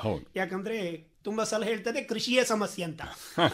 ಹೌದು ಯಾಕಂದ್ರೆ ತುಂಬಾ ಸಲ ಹೇಳ್ತದೆ ಕೃಷಿಯೇ ಸಮಸ್ಯೆ ಅಂತ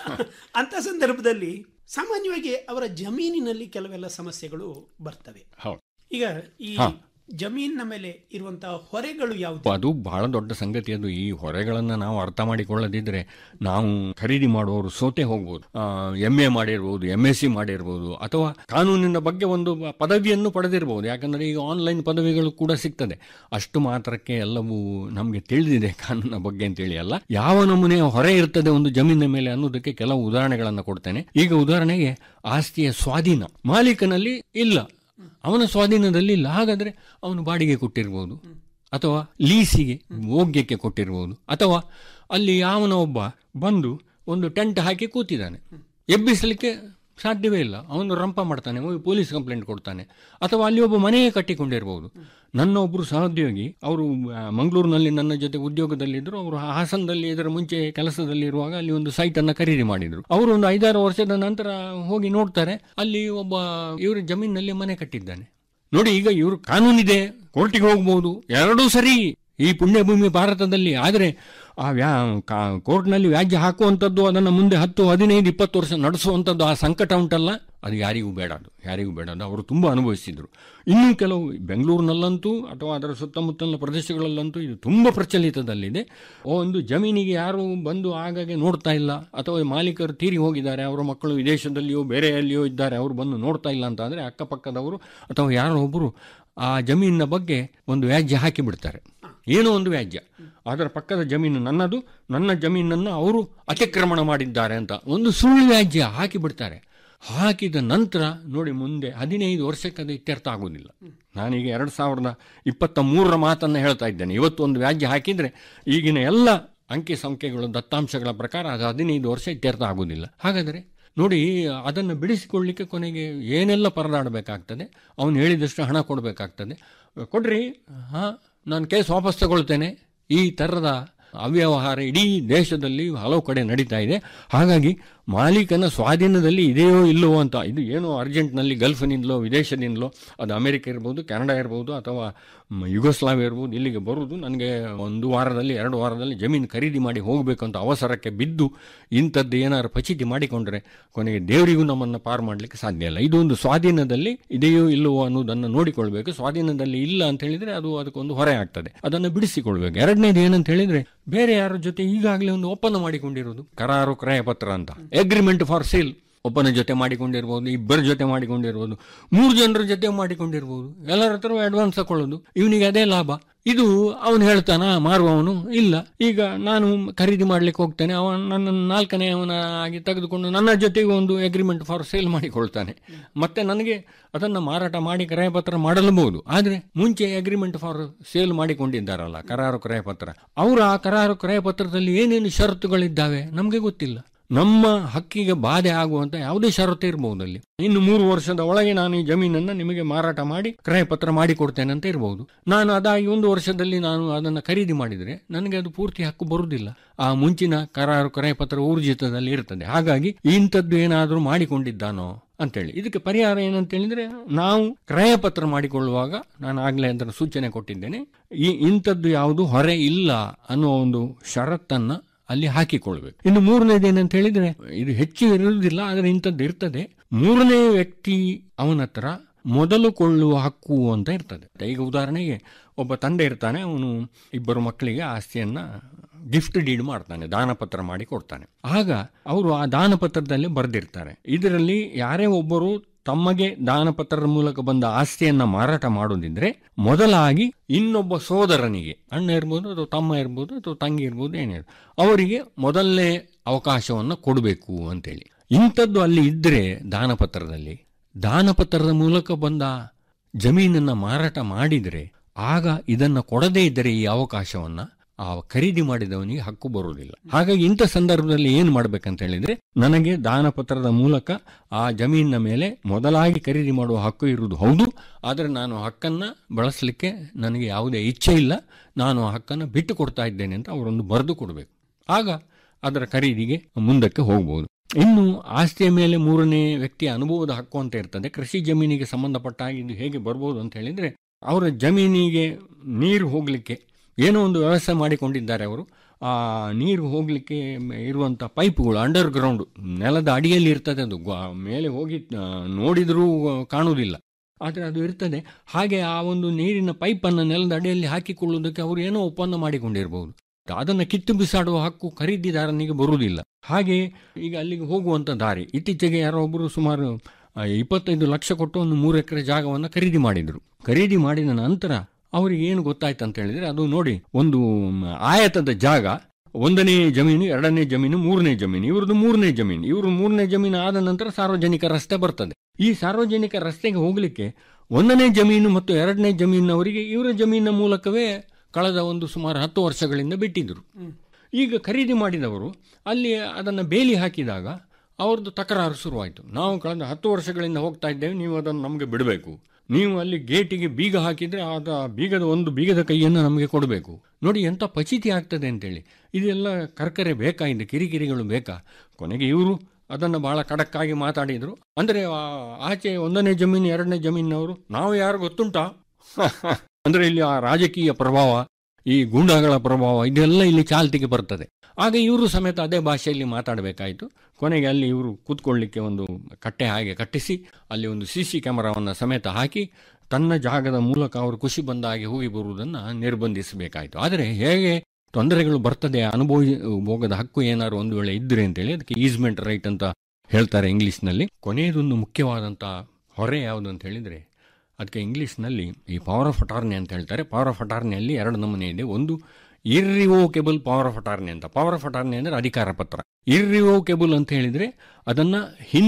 ಅಂತ ಸಂದರ್ಭದಲ್ಲಿ ಸಾಮಾನ್ಯವಾಗಿ ಅವರ ಜಮೀನಿನಲ್ಲಿ ಕೆಲವೆಲ್ಲ ಸಮಸ್ಯೆಗಳು ಬರ್ತವೆ ಹೌದು ಈಗ ಈ ಹಾ. ಜಮೀನಿನ ಮೇಲೆ ಇರುವಂತಹ ಹೊರೆಗಳು ಯಾವುದು ಅದು ಬಹಳ ದೊಡ್ಡ ಸಂಗತಿ ಅದು ಈ ಹೊರೆಗಳನ್ನು ನಾವು ಅರ್ಥ ಮಾಡಿಕೊಳ್ಳದಿದ್ರೆ ನಾವು ಖರೀದಿ ಮಾಡುವವರು ಸೋತೆ ಹೋಗ್ಬೋದು ಎಂ ಎ ಮಾಡಿರ್ಬೋದು ಎಂ ಎಸ್ ಸಿ ಮಾಡಿರ್ಬೋದು ಅಥವಾ ಕಾನೂನಿನ ಬಗ್ಗೆ ಒಂದು ಪದವಿಯನ್ನು ಪಡೆದಿರ್ಬೋದು ಯಾಕಂದ್ರೆ ಈಗ ಆನ್ಲೈನ್ ಪದವಿಗಳು ಕೂಡ ಸಿಗ್ತದೆ ಅಷ್ಟು ಮಾತ್ರಕ್ಕೆ ಎಲ್ಲವೂ ನಮಗೆ ತಿಳಿದಿದೆ ಕಾನೂನಿನ ಬಗ್ಗೆ ಅಂತೇಳಿ ಅಲ್ಲ ಯಾವ ನಮೂನೆಯ ಹೊರೆ ಇರ್ತದೆ ಒಂದು ಜಮೀನಿನ ಮೇಲೆ ಅನ್ನೋದಕ್ಕೆ ಕೆಲವು ಉದಾಹರಣೆಗಳನ್ನು ಕೊಡ್ತೇನೆ ಈಗ ಉದಾಹರಣೆಗೆ ಆಸ್ತಿಯ ಸ್ವಾಧೀನ ಮಾಲೀಕನಲ್ಲಿ ಇಲ್ಲ ಅವನ ಸ್ವಾಧೀನದಲ್ಲಿ ಇಲ್ಲ ಹಾಗಾದ್ರೆ ಅವನು ಬಾಡಿಗೆ ಕೊಟ್ಟಿರ್ಬೋದು ಅಥವಾ ಲೀಸಿಗೆ ಭೋಗ್ಯಕ್ಕೆ ಕೊಟ್ಟಿರ್ಬೋದು ಅಥವಾ ಅಲ್ಲಿ ಯಾವನ ಒಬ್ಬ ಬಂದು ಒಂದು ಟೆಂಟ್ ಹಾಕಿ ಕೂತಿದ್ದಾನೆ ಎಬ್ಬಿಸಲಿಕ್ಕೆ ಸಾಧ್ಯವೇ ಇಲ್ಲ ಅವನು ರಂಪ ಮಾಡ್ತಾನೆ ಹೋಗಿ ಪೊಲೀಸ್ ಕಂಪ್ಲೇಂಟ್ ಕೊಡ್ತಾನೆ ಅಥವಾ ಅಲ್ಲಿ ಒಬ್ಬ ಮನೆಯೇ ಕಟ್ಟಿಕೊಂಡಿರ್ಬೋದು ನನ್ನ ಒಬ್ಬರು ಸಹೋದ್ಯೋಗಿ ಅವರು ಆ, ಮಂಗಳೂರಿನಲ್ಲಿ ನನ್ನ ಜೊತೆ ಉದ್ಯೋಗದಲ್ಲಿದ್ದರು ಅವರು ಹಾಸನದಲ್ಲಿ ಇದರ ಮುಂಚೆ ಕೆಲಸದಲ್ಲಿ ಇರುವಾಗ ಅಲ್ಲಿ ಒಂದು ಸೈಟ್ ಅನ್ನ ಖರೀದಿ ಮಾಡಿದ್ರು ಅವರು ಒಂದು ಐದಾರು ವರ್ಷದ ನಂತರ ಹೋಗಿ ನೋಡ್ತಾರೆ ಅಲ್ಲಿ ಒಬ್ಬ ಇವರು ಜಮೀನಿನಲ್ಲಿ ಮನೆ ಕಟ್ಟಿದ್ದಾನೆ ನೋಡಿ ಈಗ ಇವರು ಕಾನೂನಿದೆ ಕೋರ್ಟಿಗೆ ಹೋಗ್ಬೋದು ಎರಡೂ ಸರಿ ಈ ಪುಣ್ಯಭೂಮಿ ಭಾರತದಲ್ಲಿ ಆದರೆ ಆ ವ್ಯಾ ಕಾ- ಕೋರ್ಟ್ನಲ್ಲಿ ವ್ಯಾಜ್ಯ ಹಾಕುವಂಥದ್ದು ಅದನ್ನು ಮುಂದೆ ಹತ್ತು ಹದಿನೈದು ಇಪ್ಪತ್ತು ವರ್ಷ ನಡೆಸುವಂಥದ್ದು ಆ ಸಂಕಟ ಉಂಟಲ್ಲ ಅದು ಯಾರಿಗೂ ಬೇಡ ಅದು ಯಾರಿಗೂ ಬೇಡ ಅದು ಅವರು ತುಂಬ ಅನುಭವಿಸಿದ್ರು ಇನ್ನೂ ಕೆಲವು ಬೆಂಗಳೂರಿನಲ್ಲಂತೂ ಅಥವಾ ಅದರ ಸುತ್ತಮುತ್ತಲಿನ ಪ್ರದೇಶಗಳಲ್ಲಂತೂ ಇದು ತುಂಬ ಪ್ರಚಲಿತದಲ್ಲಿದೆ ಒಂದು ಜಮೀನಿಗೆ ಯಾರು ಬಂದು ಆಗಾಗ್ಗೆ ನೋಡ್ತಾ ಇಲ್ಲ ಅಥವಾ ಮಾಲೀಕರು ತೀರಿ ಹೋಗಿದ್ದಾರೆ ಅವರ ಮಕ್ಕಳು ವಿದೇಶದಲ್ಲಿಯೋ ಬೇರೆ ಎಲ್ಲಿಯೋ ಇದ್ದಾರೆ ಅವರು ಬಂದು ನೋಡ್ತಾ ಇಲ್ಲ ಅಂತ ಅಂದರೆ ಅಕ್ಕಪಕ್ಕದವರು ಅಥವಾ ಯಾರೋ ಒಬ್ಬರು ಆ ಜಮೀನಿನ ಬಗ್ಗೆ ಒಂದು ವ್ಯಾಜ್ಯ ಹಾಕಿ ಬಿಡ್ತಾರೆ ಏನೋ ಒಂದು ವ್ಯಾಜ್ಯ ಅದರ ಪಕ್ಕದ ಜಮೀನು ನನ್ನದು ನನ್ನ ಜಮೀನನ್ನು ಅವರು ಅತಿಕ್ರಮಣ ಮಾಡಿದ್ದಾರೆ ಅಂತ ಒಂದು ಸುಳ್ಳು ವ್ಯಾಜ್ಯ ಹಾಕಿ ಬಿಡ್ತಾರೆ ಹಾಕಿದ ನಂತರ ನೋಡಿ ಮುಂದೆ ಹದಿನೈದು ವರ್ಷಕ್ಕೆ ಅದು ಇತ್ಯರ್ಥ ಆಗೋದಿಲ್ಲ ನಾನೀಗ ಎರಡು ಸಾವಿರದ ಇಪ್ಪತ್ತ ಮೂರರ ಮಾತನ್ನು ಹೇಳ್ತಾ ಇದ್ದೇನೆ ಇವತ್ತು ಒಂದು ವ್ಯಾಜ್ಯ ಹಾಕಿದರೆ ಈಗಿನ ಎಲ್ಲ ಅಂಕಿ ಸಂಖ್ಯೆಗಳು ದತ್ತಾಂಶಗಳ ಪ್ರಕಾರ ಅದು ಹದಿನೈದು ವರ್ಷ ಇತ್ಯರ್ಥ ಆಗೋದಿಲ್ಲ ಹಾಗಾದರೆ ನೋಡಿ ಅದನ್ನು ಬಿಡಿಸಿಕೊಳ್ಳಿಕ್ಕೆ ಕೊನೆಗೆ ಏನೆಲ್ಲ ಪರದಾಡಬೇಕಾಗ್ತದೆ ಅವನು ಹೇಳಿದಷ್ಟು ಹಣ ಕೊಡಬೇಕಾಗ್ತದೆ ಕೊಡ್ರಿ ಹಾಂ ನಾನು ಕೇಸ್ ವಾಪಸ್ ತಗೊಳ್ತೇನೆ ಈ ಥರದ ಅವ್ಯವಹಾರ ಇಡೀ ದೇಶದಲ್ಲಿ ಹಲವು ಕಡೆ ನಡೀತಾ ಇದೆ ಹಾಗಾಗಿ ಮಾಲೀಕನ ಸ್ವಾಧೀನದಲ್ಲಿ ಇದೆಯೋ ಇಲ್ಲವೋ ಅಂತ ಇದು ಏನೋ ಅರ್ಜೆಂಟ್ನಲ್ಲಿ ಗಲ್ಫ್ನಿಂದಲೋ ವಿದೇಶದಿಂದಲೋ ಅದು ಅಮೆರಿಕ ಇರ್ಬೋದು ಕೆನಡಾ ಇರ್ಬೋದು ಅಥವಾ ಮ್, ಯುಗೋಸ್ಲಾವಿಯ ಇರ್ಬೋದು ಇಲ್ಲಿಗೆ ಬರುವುದು ನನಗೆ ಒಂದು ವಾರದಲ್ಲಿ ಎರಡು ವಾರದಲ್ಲಿ ಜಮೀನು ಖರೀದಿ ಮಾಡಿ ಹೋಗಬೇಕು ಅಂತ ಅವಸರಕ್ಕೆ ಬಿದ್ದು ಇಂಥದ್ದು ಏನಾದ್ರು ಪಚಿತಿ ಮಾಡಿಕೊಂಡ್ರೆ ಕೊನೆಗೆ ದೇವರಿಗೂ ನಮ್ಮನ್ನು ಪಾರು ಮಾಡಲಿಕ್ಕೆ ಸಾಧ್ಯ ಇಲ್ಲ ಇದೊಂದು ಸ್ವಾಧೀನದಲ್ಲಿ ಇದೆಯೋ ಇಲ್ಲವೋ ಅನ್ನೋದನ್ನು ನೋಡಿಕೊಳ್ಬೇಕು ಸ್ವಾಧೀನದಲ್ಲಿ ಇಲ್ಲ ಅಂತ ಹೇಳಿದ್ರೆ ಅದು ಅದಕ್ಕೊಂದು ಹೊರೆ ಆಗ್ತದೆ ಅದನ್ನು ಬಿಡಿಸಿಕೊಳ್ಬೇಕು ಎರಡನೇದು ಏನಂತ ಹೇಳಿದ್ರೆ ಬೇರೆ ಯಾರ ಜೊತೆ ಈಗಾಗಲೇ ಒಂದು ಒಪ್ಪಂದ ಮಾಡಿಕೊಂಡಿರೋದು ಕರಾರು ಕ್ರಯ ಪತ್ರ ಅಂತ ಅಗ್ರಿಮೆಂಟ್ ಫಾರ್ ಸೇಲ್ ಒಬ್ಬನ ಜೊತೆ ಮಾಡಿಕೊಂಡಿರ್ಬೋದು ಇಬ್ಬರ ಜೊತೆ ಮಾಡಿಕೊಂಡಿರ್ಬೋದು ಮೂರು ಜನರ ಜೊತೆ ಮಾಡಿಕೊಂಡಿರ್ಬೋದು ಎಲ್ಲರ ಹತ್ರ ಅಡ್ವಾನ್ಸ್ ತಗೊಳ್ಳೋದು ಇವನಿಗೆ ಅದೇ ಲಾಭ ಇದು ಅವನು ಹೇಳ್ತಾನ ಮಾರುವವನು ಇಲ್ಲ ಈಗ ನಾನು ಖರೀದಿ ಮಾಡ್ಲಿಕ್ಕೆ ಹೋಗ್ತೇನೆ ಅವನು ನನ್ನ ನಾಲ್ಕನೇ ಅವನ ಆಗಿ ತೆಗೆದುಕೊಂಡು ನನ್ನ ಜೊತೆಗೆ ಒಂದು ಅಗ್ರಿಮೆಂಟ್ ಫಾರ್ ಸೇಲ್ ಮಾಡಿಕೊಳ್ತಾನೆ ಮತ್ತೆ ನನಗೆ ಅದನ್ನು ಮಾರಾಟ ಮಾಡಿ ಕ್ರಯಪತ್ರ ಮಾಡಲಬಹುದು ಆದರೆ ಮುಂಚೆ ಅಗ್ರಿಮೆಂಟ್ ಫಾರ್ ಸೇಲ್ ಮಾಡಿಕೊಂಡಿದ್ದಾರಲ್ಲ ಕರಾರು ಕ್ರಯಪತ್ರ ಅವರು ಆ ಕರಾರು ಕ್ರಯಪತ್ರದಲ್ಲಿ ಏನೇನು ಷರತ್ತುಗಳಿದ್ದಾವೆ ನಮಗೆ ಗೊತ್ತಿಲ್ಲ ನಮ್ಮ ಹಕ್ಕಿಗೆ ಬಾಧೆ ಆಗುವಂತ ಯಾವುದೇ ಷರತ್ತು ಇರಬಹುದು ಅಲ್ಲಿ ಇನ್ನು ಮೂರು ವರ್ಷದ ಒಳಗೆ ನಾನು ಈ ಜಮೀನನ್ನು ನಿಮಗೆ ಮಾರಾಟ ಮಾಡಿ ಕ್ರಯಪತ್ರ ಮಾಡಿಕೊಡ್ತೇನೆ ಅಂತ ಇರಬಹುದು ನಾನು ಅದಾಗಿ ಒಂದು ವರ್ಷದಲ್ಲಿ ನಾನು ಅದನ್ನು ಖರೀದಿ ಮಾಡಿದರೆ ನನಗೆ ಅದು ಪೂರ್ತಿ ಹಕ್ಕು ಬರುವುದಿಲ್ಲ ಆ ಮುಂಚಿನ ಕರಾರು ಕ್ರಯಪತ್ರ ಊರ್ಜಿತದಲ್ಲಿ ಇರ್ತದೆ ಹಾಗಾಗಿ ಇಂಥದ್ದು ಏನಾದರೂ ಮಾಡಿಕೊಂಡಿದ್ದಾನೋ ಅಂತೇಳಿ ಇದಕ್ಕೆ ಪರಿಹಾರ ಏನಂತ ಹೇಳಿದ್ರೆ ನಾವು ಕ್ರಯಪತ್ರ ಮಾಡಿಕೊಳ್ಳುವಾಗ ನಾನು ಆಗ್ಲೇ ಅದರ ಸೂಚನೆ ಕೊಟ್ಟಿದ್ದೇನೆ ಈ ಇಂಥದ್ದು ಯಾವುದು ಹೊರೆ ಇಲ್ಲ ಅನ್ನುವ ಒಂದು ಷರತ್ತನ್ನ ಅಲ್ಲಿ ಹಾಕಿಕೊಳ್ಬೇಕು ಇನ್ನು ಮೂರನೇದು ಏನಂತ ಹೇಳಿದ್ರೆ ಇದು ಹೆಚ್ಚು ಇರುವುದಿಲ್ಲ ಆದರೆ ಇಂಥದ್ದು ಇರ್ತದೆ ಮೂರನೇ ವ್ಯಕ್ತಿ ಅವನ ಹತ್ರ ಮೊದಲು ಕೊಳ್ಳುವ ಹಕ್ಕು ಅಂತ ಇರ್ತದೆ ಈಗ ಉದಾಹರಣೆಗೆ ಒಬ್ಬ ತಂದೆ ಇರ್ತಾನೆ ಅವನು ಇಬ್ಬರು ಮಕ್ಕಳಿಗೆ ಆಸ್ತಿಯನ್ನ ಗಿಫ್ಟ್ ಡೀಡ್ ಮಾಡ್ತಾನೆ ದಾನಪತ್ರ ಮಾಡಿ ಕೊಡ್ತಾನೆ ಆಗ ಅವರು ಆ ದಾನಪತ್ರದಲ್ಲಿ ಬರೆದಿರ್ತಾರೆ ಇದರಲ್ಲಿ ಯಾರೇ ಒಬ್ಬರು ತಮಗೆ ದಾನಪತ್ರದ ಮೂಲಕ ಬಂದ ಆಸ್ತಿಯನ್ನ ಮಾರಾಟ ಮಾಡೋದಿದ್ರೆ ಮೊದಲಾಗಿ ಇನ್ನೊಬ್ಬ ಸೋದರನಿಗೆ ಅಣ್ಣ ಇರ್ಬೋದು ಅಥವಾ ತಮ್ಮ ಇರ್ಬೋದು ಅಥವಾ ತಂಗಿ ಇರ್ಬೋದು ಏನೇ ಅವರಿಗೆ ಮೊದಲನೇ ಅವಕಾಶವನ್ನು ಕೊಡಬೇಕು ಅಂತೇಳಿ ಇಂಥದ್ದು ಅಲ್ಲಿ ಇದ್ರೆ ದಾನಪತ್ರದಲ್ಲಿ ದಾನಪತ್ರದ ಮೂಲಕ ಬಂದ ಜಮೀನನ್ನ ಮಾರಾಟ ಮಾಡಿದರೆ ಆಗ ಇದನ್ನ ಕೊಡದೇ ಇದ್ದರೆ ಈ ಅವಕಾಶವನ್ನ ಆ ಖರೀದಿ ಮಾಡಿದವನಿಗೆ ಹಕ್ಕು ಬರುವುದಿಲ್ಲ ಹಾಗಾಗಿ ಇಂಥ ಸಂದರ್ಭದಲ್ಲಿ ಏನು ಮಾಡ್ಬೇಕಂತ ಹೇಳಿದ್ರೆ ನನಗೆ ದಾನಪತ್ರದ ಮೂಲಕ ಆ ಜಮೀನಿನ ಮೇಲೆ ಮೊದಲಾಗಿ ಖರೀದಿ ಮಾಡುವ ಹಕ್ಕು ಇರುವುದು ಹೌದು ಆದರೆ ನಾನು ಹಕ್ಕನ್ನ ಬಳಸಲಿಕ್ಕೆ ನನಗೆ ಯಾವುದೇ ಇಚ್ಛೆ ಇಲ್ಲ ನಾನು ಆ ಹಕ್ಕನ್ನು ಬಿಟ್ಟು ಕೊಡ್ತಾ ಇದ್ದೇನೆ ಅಂತ ಅವರೊಂದು ಬರೆದು ಕೊಡಬೇಕು ಆಗ ಅದರ ಖರೀದಿಗೆ ಮುಂದಕ್ಕೆ ಹೋಗ್ಬೋದು ಇನ್ನು ಆಸ್ತಿಯ ಮೇಲೆ ಮೂರನೇ ವ್ಯಕ್ತಿಯ ಅನುಭವದ ಹಕ್ಕು ಅಂತ ಇರ್ತದೆ ಕೃಷಿ ಜಮೀನಿಗೆ ಸಂಬಂಧಪಟ್ಟ ಹಾಗೆ ಇದು ಹೇಗೆ ಬರ್ಬೋದು ಅಂತ ಹೇಳಿದ್ರೆ ಅವರ ಜಮೀನಿಗೆ ನೀರು ಹೋಗಲಿಕ್ಕೆ ಏನೋ ಒಂದು ವ್ಯವಸ್ಥೆ ಮಾಡಿಕೊಂಡಿದ್ದಾರೆ ಅವರು ಆ ನೀರು ಹೋಗಲಿಕ್ಕೆ ಇರುವಂಥ ಪೈಪ್ಗಳು ಅಂಡರ್ ಗ್ರೌಂಡ್ ನೆಲದ ಅಡಿಯಲ್ಲಿ ಇರ್ತದೆ ಅದು ಗ್ವಾ- ಮೇಲೆ ಹೋಗಿ ಆ, ನೋಡಿದರೂ ಕಾಣುವುದಿಲ್ಲ ಆದರೆ ಅದು ಇರ್ತದೆ ಹಾಗೆ ಆ ಒಂದು ನೀರಿನ ಪೈಪನ್ನು ನೆಲದ ಅಡಿಯಲ್ಲಿ ಹಾಕಿಕೊಳ್ಳುವುದಕ್ಕೆ ಅವರು ಏನೋ ಒಪ್ಪಂದ ಮಾಡಿಕೊಂಡಿರ್ಬೋದು ಅದನ್ನು ಕಿತ್ತು ಬಿಸಾಡುವ ಹಕ್ಕು ಖರೀದಿದಾರನಿಗೆ ಬರುವುದಿಲ್ಲ ಹಾಗೆ ಈಗ ಅಲ್ಲಿಗೆ ಹೋಗುವಂಥ ದಾರಿ ಇತ್ತೀಚೆಗೆ ಯಾರೋ ಒಬ್ಬರು ಸುಮಾರು ಆ, ಇಪ್ಪತ್ತೈದು ಲಕ್ಷ ಕೊಟ್ಟು ಒಂದು ಮೂರು ಎಕರೆ ಜಾಗವನ್ನು ಖರೀದಿ ಮಾಡಿದರು ಖರೀದಿ ಮಾಡಿದ ನಂತರ ಅವರಿಗೆ ಏನು ಗೊತ್ತಾಯ್ತು ಅಂತ ಹೇಳಿದ್ರೆ ಅದು ನೋಡಿ ಒಂದು ಮ್, ಆಯತದ ಜಾಗ ಒಂದನೇ ಜಮೀನು ಎರಡನೇ ಜಮೀನು ಮೂರನೇ ಜಮೀನು ಇವ್ರದ್ದು ಮೂರನೇ ಜಮೀನು ಇವರು ಮೂರನೇ ಜಮೀನು ಆದ ನಂತರ ಸಾರ್ವಜನಿಕ ರಸ್ತೆ ಬರ್ತದೆ ಈ ಸಾರ್ವಜನಿಕ ರಸ್ತೆಗೆ ಹೋಗಲಿಕ್ಕೆ ಒಂದನೇ ಜಮೀನು ಮತ್ತು ಎರಡನೇ ಜಮೀನವರಿಗೆ ಇವರ ಜಮೀನಿನ ಮೂಲಕವೇ ಕಳೆದ ಒಂದು ಸುಮಾರು ಹತ್ತು ವರ್ಷಗಳಿಂದ ಬಿಟ್ಟಿದ್ದರು ಈಗ ಖರೀದಿ ಮಾಡಿದವರು ಅಲ್ಲಿ ಅದನ್ನು ಬೇಲಿ ಹಾಕಿದಾಗ ಅವ್ರದ್ದು ತಕರಾರು ಶುರುವಾಯಿತು ನಾವು ಕಳೆದ ಹತ್ತು ವರ್ಷಗಳಿಂದ ಹೋಗ್ತಾ ಇದ್ದೇವೆ ನೀವು ಅದನ್ನು ನಮಗೆ ಬಿಡಬೇಕು ನೀವು ಅಲ್ಲಿ ಗೇಟಿಗೆ ಬೀಗ ಹಾಕಿದರೆ ಆದ ಬೀಗದ ಒಂದು ಬೀಗದ ಕೈಯನ್ನು ನಮಗೆ ಕೊಡಬೇಕು ನೋಡಿ ಎಂಥ ಪಚಿತಿ ಆಗ್ತದೆ ಅಂತೇಳಿ ಇದೆಲ್ಲ ಕರ್ಕರೆ ಬೇಕಾ ಇದು ಕಿರಿಕಿರಿಗಳು ಬೇಕಾ ಕೊನೆಗೆ ಇವರು ಅದನ್ನು ಬಹಳ ಖಡಕ್ಕಾಗಿ ಮಾತಾಡಿದರು ಅಂದರೆ ಆಚೆ ಒಂದನೇ ಜಮೀನು ಎರಡನೇ ಜಮೀನವರು ನಾವು ಯಾರು ಗೊತ್ತುಂಟಾ ಅಂದರೆ ಇಲ್ಲಿ ಆ ರಾಜಕೀಯ ಪ್ರಭಾವ ಈ ಗೂಂಡಾಗಳ ಪ್ರಭಾವ ಇದೆಲ್ಲ ಇಲ್ಲಿ ಚಾಲ್ತಿಗೆ ಬರ್ತದೆ ಆಗ ಇವರು ಸಮೇತ ಅದೇ ಭಾಷೆಯಲ್ಲಿ ಮಾತಾಡಬೇಕಾಯಿತು ಕೊನೆಗೆ ಅಲ್ಲಿ ಇವರು ಕೂತ್ಕೊಳ್ಳಿಕ್ಕೆ ಒಂದು ಕಟ್ಟೆ ಹಾಗೆ ಕಟ್ಟಿಸಿ ಅಲ್ಲಿ ಒಂದು ಸಿ ಸಿ ಕ್ಯಾಮರಾವನ್ನು ಸಮೇತ ಹಾಕಿ ತನ್ನ ಜಾಗದ ಮೂಲಕ ಅವರು ಖುಷಿ ಬಂದ ಹಾಗೆ ಹೋಗಿ ಬರುವುದನ್ನು ನಿರ್ಬಂಧಿಸಬೇಕಾಯಿತು ಆದರೆ ಹೇಗೆ ತೊಂದರೆಗಳು ಬರ್ತದೆ ಅನುಭವಿ ಹೋಗದ ಹಕ್ಕು ಏನಾದ್ರು ಒಂದು ವೇಳೆ ಇದ್ರೆ ಅಂತೇಳಿ ಅದಕ್ಕೆ ಈಸ್ಮೆಂಟ್ ರೈಟ್ ಅಂತ ಹೇಳ್ತಾರೆ ಇಂಗ್ಲೀಷ್ನಲ್ಲಿ ಕೊನೆಯದೊಂದು ಮುಖ್ಯವಾದಂಥ ಹೊರೆ ಯಾವುದು ಅಂತ ಹೇಳಿದರೆ ಅದಕ್ಕೆ ಇಂಗ್ಲೀಷ್ನಲ್ಲಿ ಈ ಪವರ್ ಆಫ್ ಅಟಾರ್ನಿ ಅಂತ ಹೇಳ್ತಾರೆ ಪವರ್ ಆಫ್ ಅಟಾರ್ನಿಯಲ್ಲಿ ಎರಡು ನಮೂನೆ ಇದೆ ಒಂದು ಇರ್ರಿವೋಕೆಬಲ್ ಪವರ್ ಆಫ್ ಅಟಾರ್ನಿ ಅಂತ ಪವರ್ ಆಫ್ ಅಟಾರ್ನಿ ಅಂದರೆ ಅಧಿಕಾರ ಪತ್ರ ಇರ್ರಿವೋಕೆಬಲ್ ಅಂತ ಹೇಳಿದರೆ ಅದನ್ನು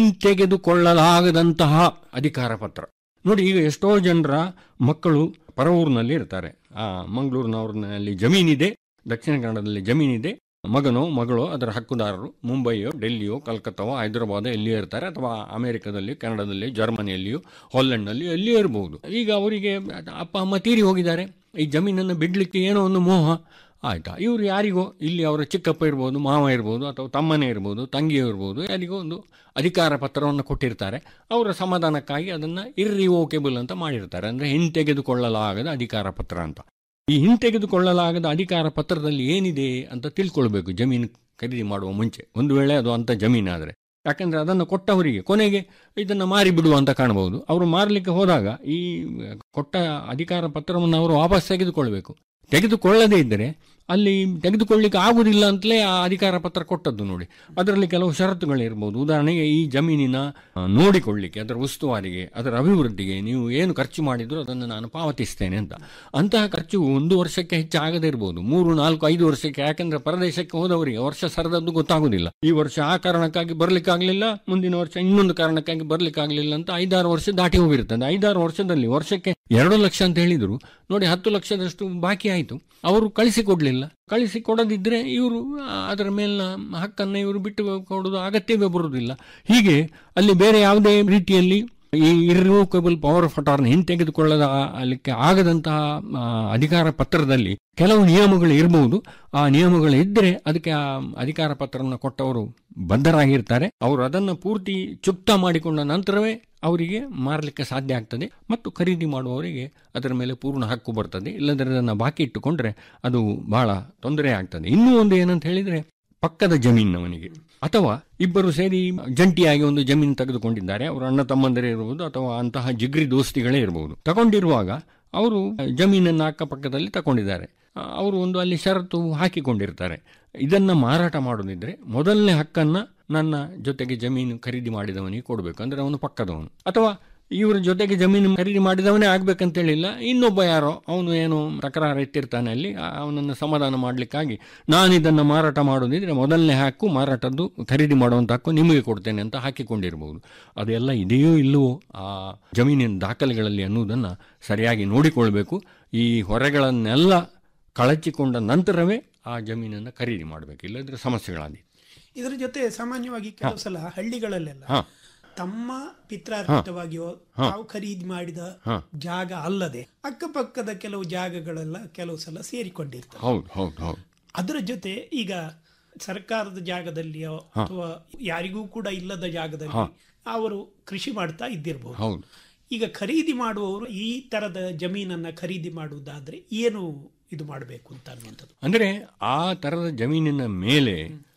ಹಿಂತೆಗೆದುಕೊಳ್ಳಲಾಗದಂತಹ ಅಧಿಕಾರ ಪತ್ರ ನೋಡಿ ಈಗ ಎಷ್ಟೋ ಜನರ ಮಕ್ಕಳು ಪರವೂರಿನಲ್ಲಿ ಇರ್ತಾರೆ ಆ ಮಂಗಳೂರಿನವ್ರನಲ್ಲಿ ಜಮೀನಿದೆ ದಕ್ಷಿಣ ಕನ್ನಡದಲ್ಲಿ ಜಮೀನಿದೆ ಮಗನೋ ಮಗಳೋ ಅದರ ಹಕ್ಕುದಾರರು ಮುಂಬೈಯೋ ಡೆಲ್ಲಿಯೋ ಕಲ್ಕತ್ತಾವೋ ಹೈದರಾಬಾದ್ ಎಲ್ಲಿಯೋ ಇರ್ತಾರೆ ಅಥವಾ ಅಮೆರಿಕದಲ್ಲಿ ಕೆನಡಾದಲ್ಲಿ ಜರ್ಮನಿಯಲ್ಲಿಯೋ ಹಾಲೆಂಡ್ನಲ್ಲಿಯೋ ಎಲ್ಲಿಯೋ ಇರಬಹುದು ಈಗ ಅವರಿಗೆ ಅಪ್ಪ ಅಮ್ಮ ತೀರಿ ಹೋಗಿದ್ದಾರೆ ಈ ಜಮೀನನ್ನು ಬಿಡಲಿಕ್ಕೆ ಏನೋ ಒಂದು ಮೋಹ ಆಯ್ತಾ ಇವರು ಯಾರಿಗೋ ಇಲ್ಲಿ ಅವರ ಚಿಕ್ಕಪ್ಪ ಇರ್ಬೋದು ಮಾವ ಇರ್ಬೋದು ಅಥವಾ ತಮ್ಮನೇ ಇರ್ಬೋದು ತಂಗಿಯೋ ಇರ್ಬೋದು ಯಾರಿಗೋ ಒಂದು ಅಧಿಕಾರ ಪತ್ರವನ್ನು ಕೊಟ್ಟಿರ್ತಾರೆ ಅವರ ಸಮಾಧಾನಕ್ಕಾಗಿ ಅದನ್ನು ಇರ್ರಿವೋಕೆಬಲ್ ಅಂತ ಮಾಡಿರ್ತಾರೆ ಅಂದರೆ ಹಿಂತೆಗೆದುಕೊಳ್ಳಲಾಗದ ಅಧಿಕಾರ ಪತ್ರ ಅಂತ ಈ ಹಿಂತೆಗೆದುಕೊಳ್ಳಲಾಗದ ಅಧಿಕಾರ ಪತ್ರದಲ್ಲಿ ಏನಿದೆ ಅಂತ ತಿಳ್ಕೊಳ್ಬೇಕು ಜಮೀನು ಖರೀದಿ ಮಾಡುವ ಮುಂಚೆ ಒಂದು ವೇಳೆ ಅದು ಅಂಥ ಜಮೀನಾದರೆ ಯಾಕಂದರೆ ಅದನ್ನು ಕೊಟ್ಟವರಿಗೆ ಕೊನೆಗೆ ಇದನ್ನು ಮಾರಿ ಬಿಡುವ ಅಂತ ಕಾಣಬಹುದು ಅವರು ಮಾರಲಿಕ್ಕೆ ಹೋದಾಗ ಈ ಕೊಟ್ಟ ಅಧಿಕಾರ ಪತ್ರವನ್ನು ಅವರು ವಾಪಸ್ ತೆಗೆದುಕೊಳ್ಬೇಕು ತೆಗೆದುಕೊಳ್ಳದೇ ಇದ್ದರೆ ಅಲ್ಲಿ ತೆಗೆದುಕೊಳ್ಳಿಕ್ಕೆ ಆಗುವುದಿಲ್ಲ ಅಂತಲೇ ಆ ಅಧಿಕಾರ ಪತ್ರ ಕೊಟ್ಟದ್ದು ನೋಡಿ ಅದರಲ್ಲಿ ಕೆಲವು ಷರತ್ತುಗಳಿರ್ಬೋದು ಉದಾಹರಣೆಗೆ ಈ ಜಮೀನಿನ ಆ, ನೋಡಿಕೊಳ್ಳಿಕ್ಕೆ ಅದರ ಉಸ್ತುವಾರಿಗೆ ಅದರ ಅಭಿವೃದ್ಧಿಗೆ ನೀವು ಏನು ಖರ್ಚು ಮಾಡಿದ್ರು ಅದನ್ನು ನಾನು ಪಾವತಿಸ್ತೇನೆ ಅಂತ ಅಂತಹ ಖರ್ಚು ಒಂದು ವರ್ಷಕ್ಕೆ ಹೆಚ್ಚು ಆಗದೇ ಇರ್ಬೋದು ಮೂರು ನಾಲ್ಕು ಐದು ವರ್ಷಕ್ಕೆ ಯಾಕಂದ್ರೆ ಪರದೇಶಕ್ಕೆ ಹೋದವರಿಗೆ ವರ್ಷ ಸರದದ್ದು ಗೊತ್ತಾಗುದಿಲ್ಲ ಈ ವರ್ಷ ಆ ಕಾರಣಕ್ಕಾಗಿ ಬರ್ಲಿಕ್ಕಾಗ್ಲಿಲ್ಲ ಮುಂದಿನ ವರ್ಷ ಇನ್ನೊಂದು ಕಾರಣಕ್ಕಾಗಿ ಬರ್ಲಿಕ್ಕಾಗ್ಲಿಲ್ಲ ಅಂತ ಐದಾರು ವರ್ಷ ದಾಟಿ ಹೋಗಿರ್ತದೆ ಐದಾರು ವರ್ಷದಲ್ಲಿ ವರ್ಷಕ್ಕೆ ಎರಡು ಲಕ್ಷ ಅಂತ ಹೇಳಿದ್ರು ನೋಡಿ ಹತ್ತು ಲಕ್ಷದಷ್ಟು ಬಾಕಿ ಆಯಿತು ಅವರು ಕಳಿಸಿಕೊಡ್ಲಿಲ್ಲ ಕಳಿಸಿ ಕೊಡದಿದ್ರೆ ಇವರು ಅದರ ಮೇಲಿನ ಹಕ್ಕನ್ನು ಇವರು ಬಿಟ್ಟು ಕೊಡೋದು ಅಗತ್ಯವೇ ಬರುವುದಿಲ್ಲ ಹೀಗೆ ಅಲ್ಲಿ ಬೇರೆ ಯಾವುದೇ ರೀತಿಯಲ್ಲಿ ಈ ಇರ್ರಿವೋಕಬಲ್ ಪವರ್ ಆಫ್ ಅಟಾರ್ನಿ ಹಿಂತೆಗೆದುಕೊಳ್ಳದ ಅಲ್ಲಿಕ್ಕೆ ಆಗದಂತಹ ಆ, ಅಧಿಕಾರ ಪತ್ರದಲ್ಲಿ ಕೆಲವು ನಿಯಮಗಳು ಇರಬಹುದು ಆ ನಿಯಮಗಳು ಇದ್ದರೆ ಅದಕ್ಕೆ ಆ ಅಧಿಕಾರ ಪತ್ರವನ್ನು ಕೊಟ್ಟವರು ಬದ್ಧರಾಗಿರ್ತಾರೆ ಅವರು ಅದನ್ನು ಪೂರ್ತಿ ಚುಕ್ತ ಮಾಡಿಕೊಂಡ ನಂತರವೇ ಅವರಿಗೆ ಮಾರಲಿಕ್ಕೆ ಸಾಧ್ಯ ಆಗ್ತದೆ ಮತ್ತು ಖರೀದಿ ಮಾಡುವವರಿಗೆ ಅದರ ಮೇಲೆ ಪೂರ್ಣ ಹಕ್ಕು ಬರ್ತದೆ ಇಲ್ಲದ್ರೆ ಅದನ್ನು ಬಾಕಿ ಇಟ್ಟುಕೊಂಡ್ರೆ ಅದು ಬಹಳ ತೊಂದರೆ ಆಗ್ತದೆ ಇನ್ನೂ ಒಂದು ಏನಂತ ಹೇಳಿದರೆ ಪಕ್ಕದ ಜಮೀನವನಿಗೆ ಅಥವಾ ಇಬ್ಬರು ಸೇರಿ ಜಂಟಿಯಾಗಿ ಒಂದು ಜಮೀನು ತೆಗೆದುಕೊಂಡಿದ್ದಾರೆ ಅವರು ಅಣ್ಣ ತಮ್ಮಂದಿರೇ ಇರಬಹುದು ಅಥವಾ ಅಂತಹ ಜಿಗ್ರಿ ದೋಸ್ತಿಗಳೇ ಇರಬಹುದು ತಗೊಂಡಿರುವಾಗ ಅವರು ಜಮೀನನ್ನು ಅಕ್ಕಪಕ್ಕದಲ್ಲಿ ತಗೊಂಡಿದ್ದಾರೆ ಆ, ಅವರು ಒಂದು ಅಲ್ಲಿ ಷರತ್ತು ಹಾಕಿಕೊಂಡಿರ್ತಾರೆ ಇದನ್ನು ಮಾರಾಟ ಮಾಡೋದಿದ್ರೆ ಮೊದಲನೇ ಹಕ್ಕನ್ನು ನನ್ನ ಜೊತೆಗೆ ಜಮೀನು ಖರೀದಿ ಮಾಡಿದವನಿಗೆ ಕೊಡಬೇಕು ಅಂದರೆ ಅವನು ಪಕ್ಕದವನು ಅಥವಾ ಇವರ ಜೊತೆಗೆ ಜಮೀನು ಖರೀದಿ ಮಾಡಿದವನೇ ಆಗ್ಬೇಕಂತೇಳಿಲ್ಲ ಇನ್ನೊಬ್ಬ ಯಾರೋ ಅವನು ಏನು ತಕರಾರು ಎತ್ತಿರ್ತಾನೆ ಅಲ್ಲಿ ಆ- ಅವನನ್ನು ಸಮಾಧಾನ ಮಾಡಲಿಕ್ಕಾಗಿ ನಾನು ಇದನ್ನು ಮಾರಾಟ ಮಾಡೋದಿದ್ರೆ ಮೊದಲನೇ ಹಕ್ಕು ಮಾರಾಟದ್ದು ಖರೀದಿ ಮಾಡುವಂಥ ಹಕ್ಕು ನಿಮಗೆ ಕೊಡ್ತೇನೆ ಅಂತ ಹಾಕಿಕೊಂಡಿರ್ಬೋದು ಅದೆಲ್ಲ ಇದೆಯೋ ಇಲ್ಲವೋ ಆ ಜಮೀನಿನ ದಾಖಲೆಗಳಲ್ಲಿ ಅನ್ನುವುದನ್ನು ಸರಿಯಾಗಿ ನೋಡಿಕೊಳ್ಬೇಕು ಈ ಹೊರೆಗಳನ್ನೆಲ್ಲ ಕಳಚಿಕೊಂಡ ನಂತರವೇ ಆ ಜಮೀನನ್ನು ಖರೀದಿ ಮಾಡಬೇಕು ಇಲ್ಲದ್ರೆ ಸಮಸ್ಯೆಗಳಾದಿ ಇದರ ಜೊತೆ ಸಾಮಾನ್ಯವಾಗಿ ಕೆಲವು ಸಲ ಹಳ್ಳಿಗಳಲ್ಲೆಲ್ಲ ಹಾ ತಮ್ಮ ಪಿತ್ರಾರ್ಜಿತವಾಗಿಯೋ ಹಾ. ತಾವು ಖರೀದಿ ಮಾಡಿದ ಹಾ. ಜಾಗ ಅಲ್ಲದೆ ಅಕ್ಕಪಕ್ಕದ ಕೆಲವು ಜಾಗಗಳೆಲ್ಲ ಕೆಲವು ಸಲ ಸೇರಿಕೊಂಡಿರ್ತವೆ ಹೌದು ಹೌದು ಹೌದು ಅದರ ಜೊತೆ ಈಗ ಸರ್ಕಾರದ ಜಾಗದಲ್ಲಿಯೋ ಅಥವಾ ಯಾರಿಗೂ ಕೂಡ ಇಲ್ಲದ ಜಾಗದಲ್ಲಿ ಅವರು ಕೃಷಿ ಮಾಡ್ತಾ ಇದ್ದಿರಬಹುದು ಹೌದು ಈಗ ಖರೀದಿ ಮಾಡುವವರು ಈ ತರದ ಜಮೀನನ್ನ ಖರೀದಿ ಮಾಡುವುದಾದ್ರೆ ಏನು ಇದು ಮಾಡಬೇಕು ಅಂತ ಅನ್ನುವಂಥದ್ದು ಅಂದರೆ ಆ ಥರದ ಜಮೀನಿನ ಮೇಲೆ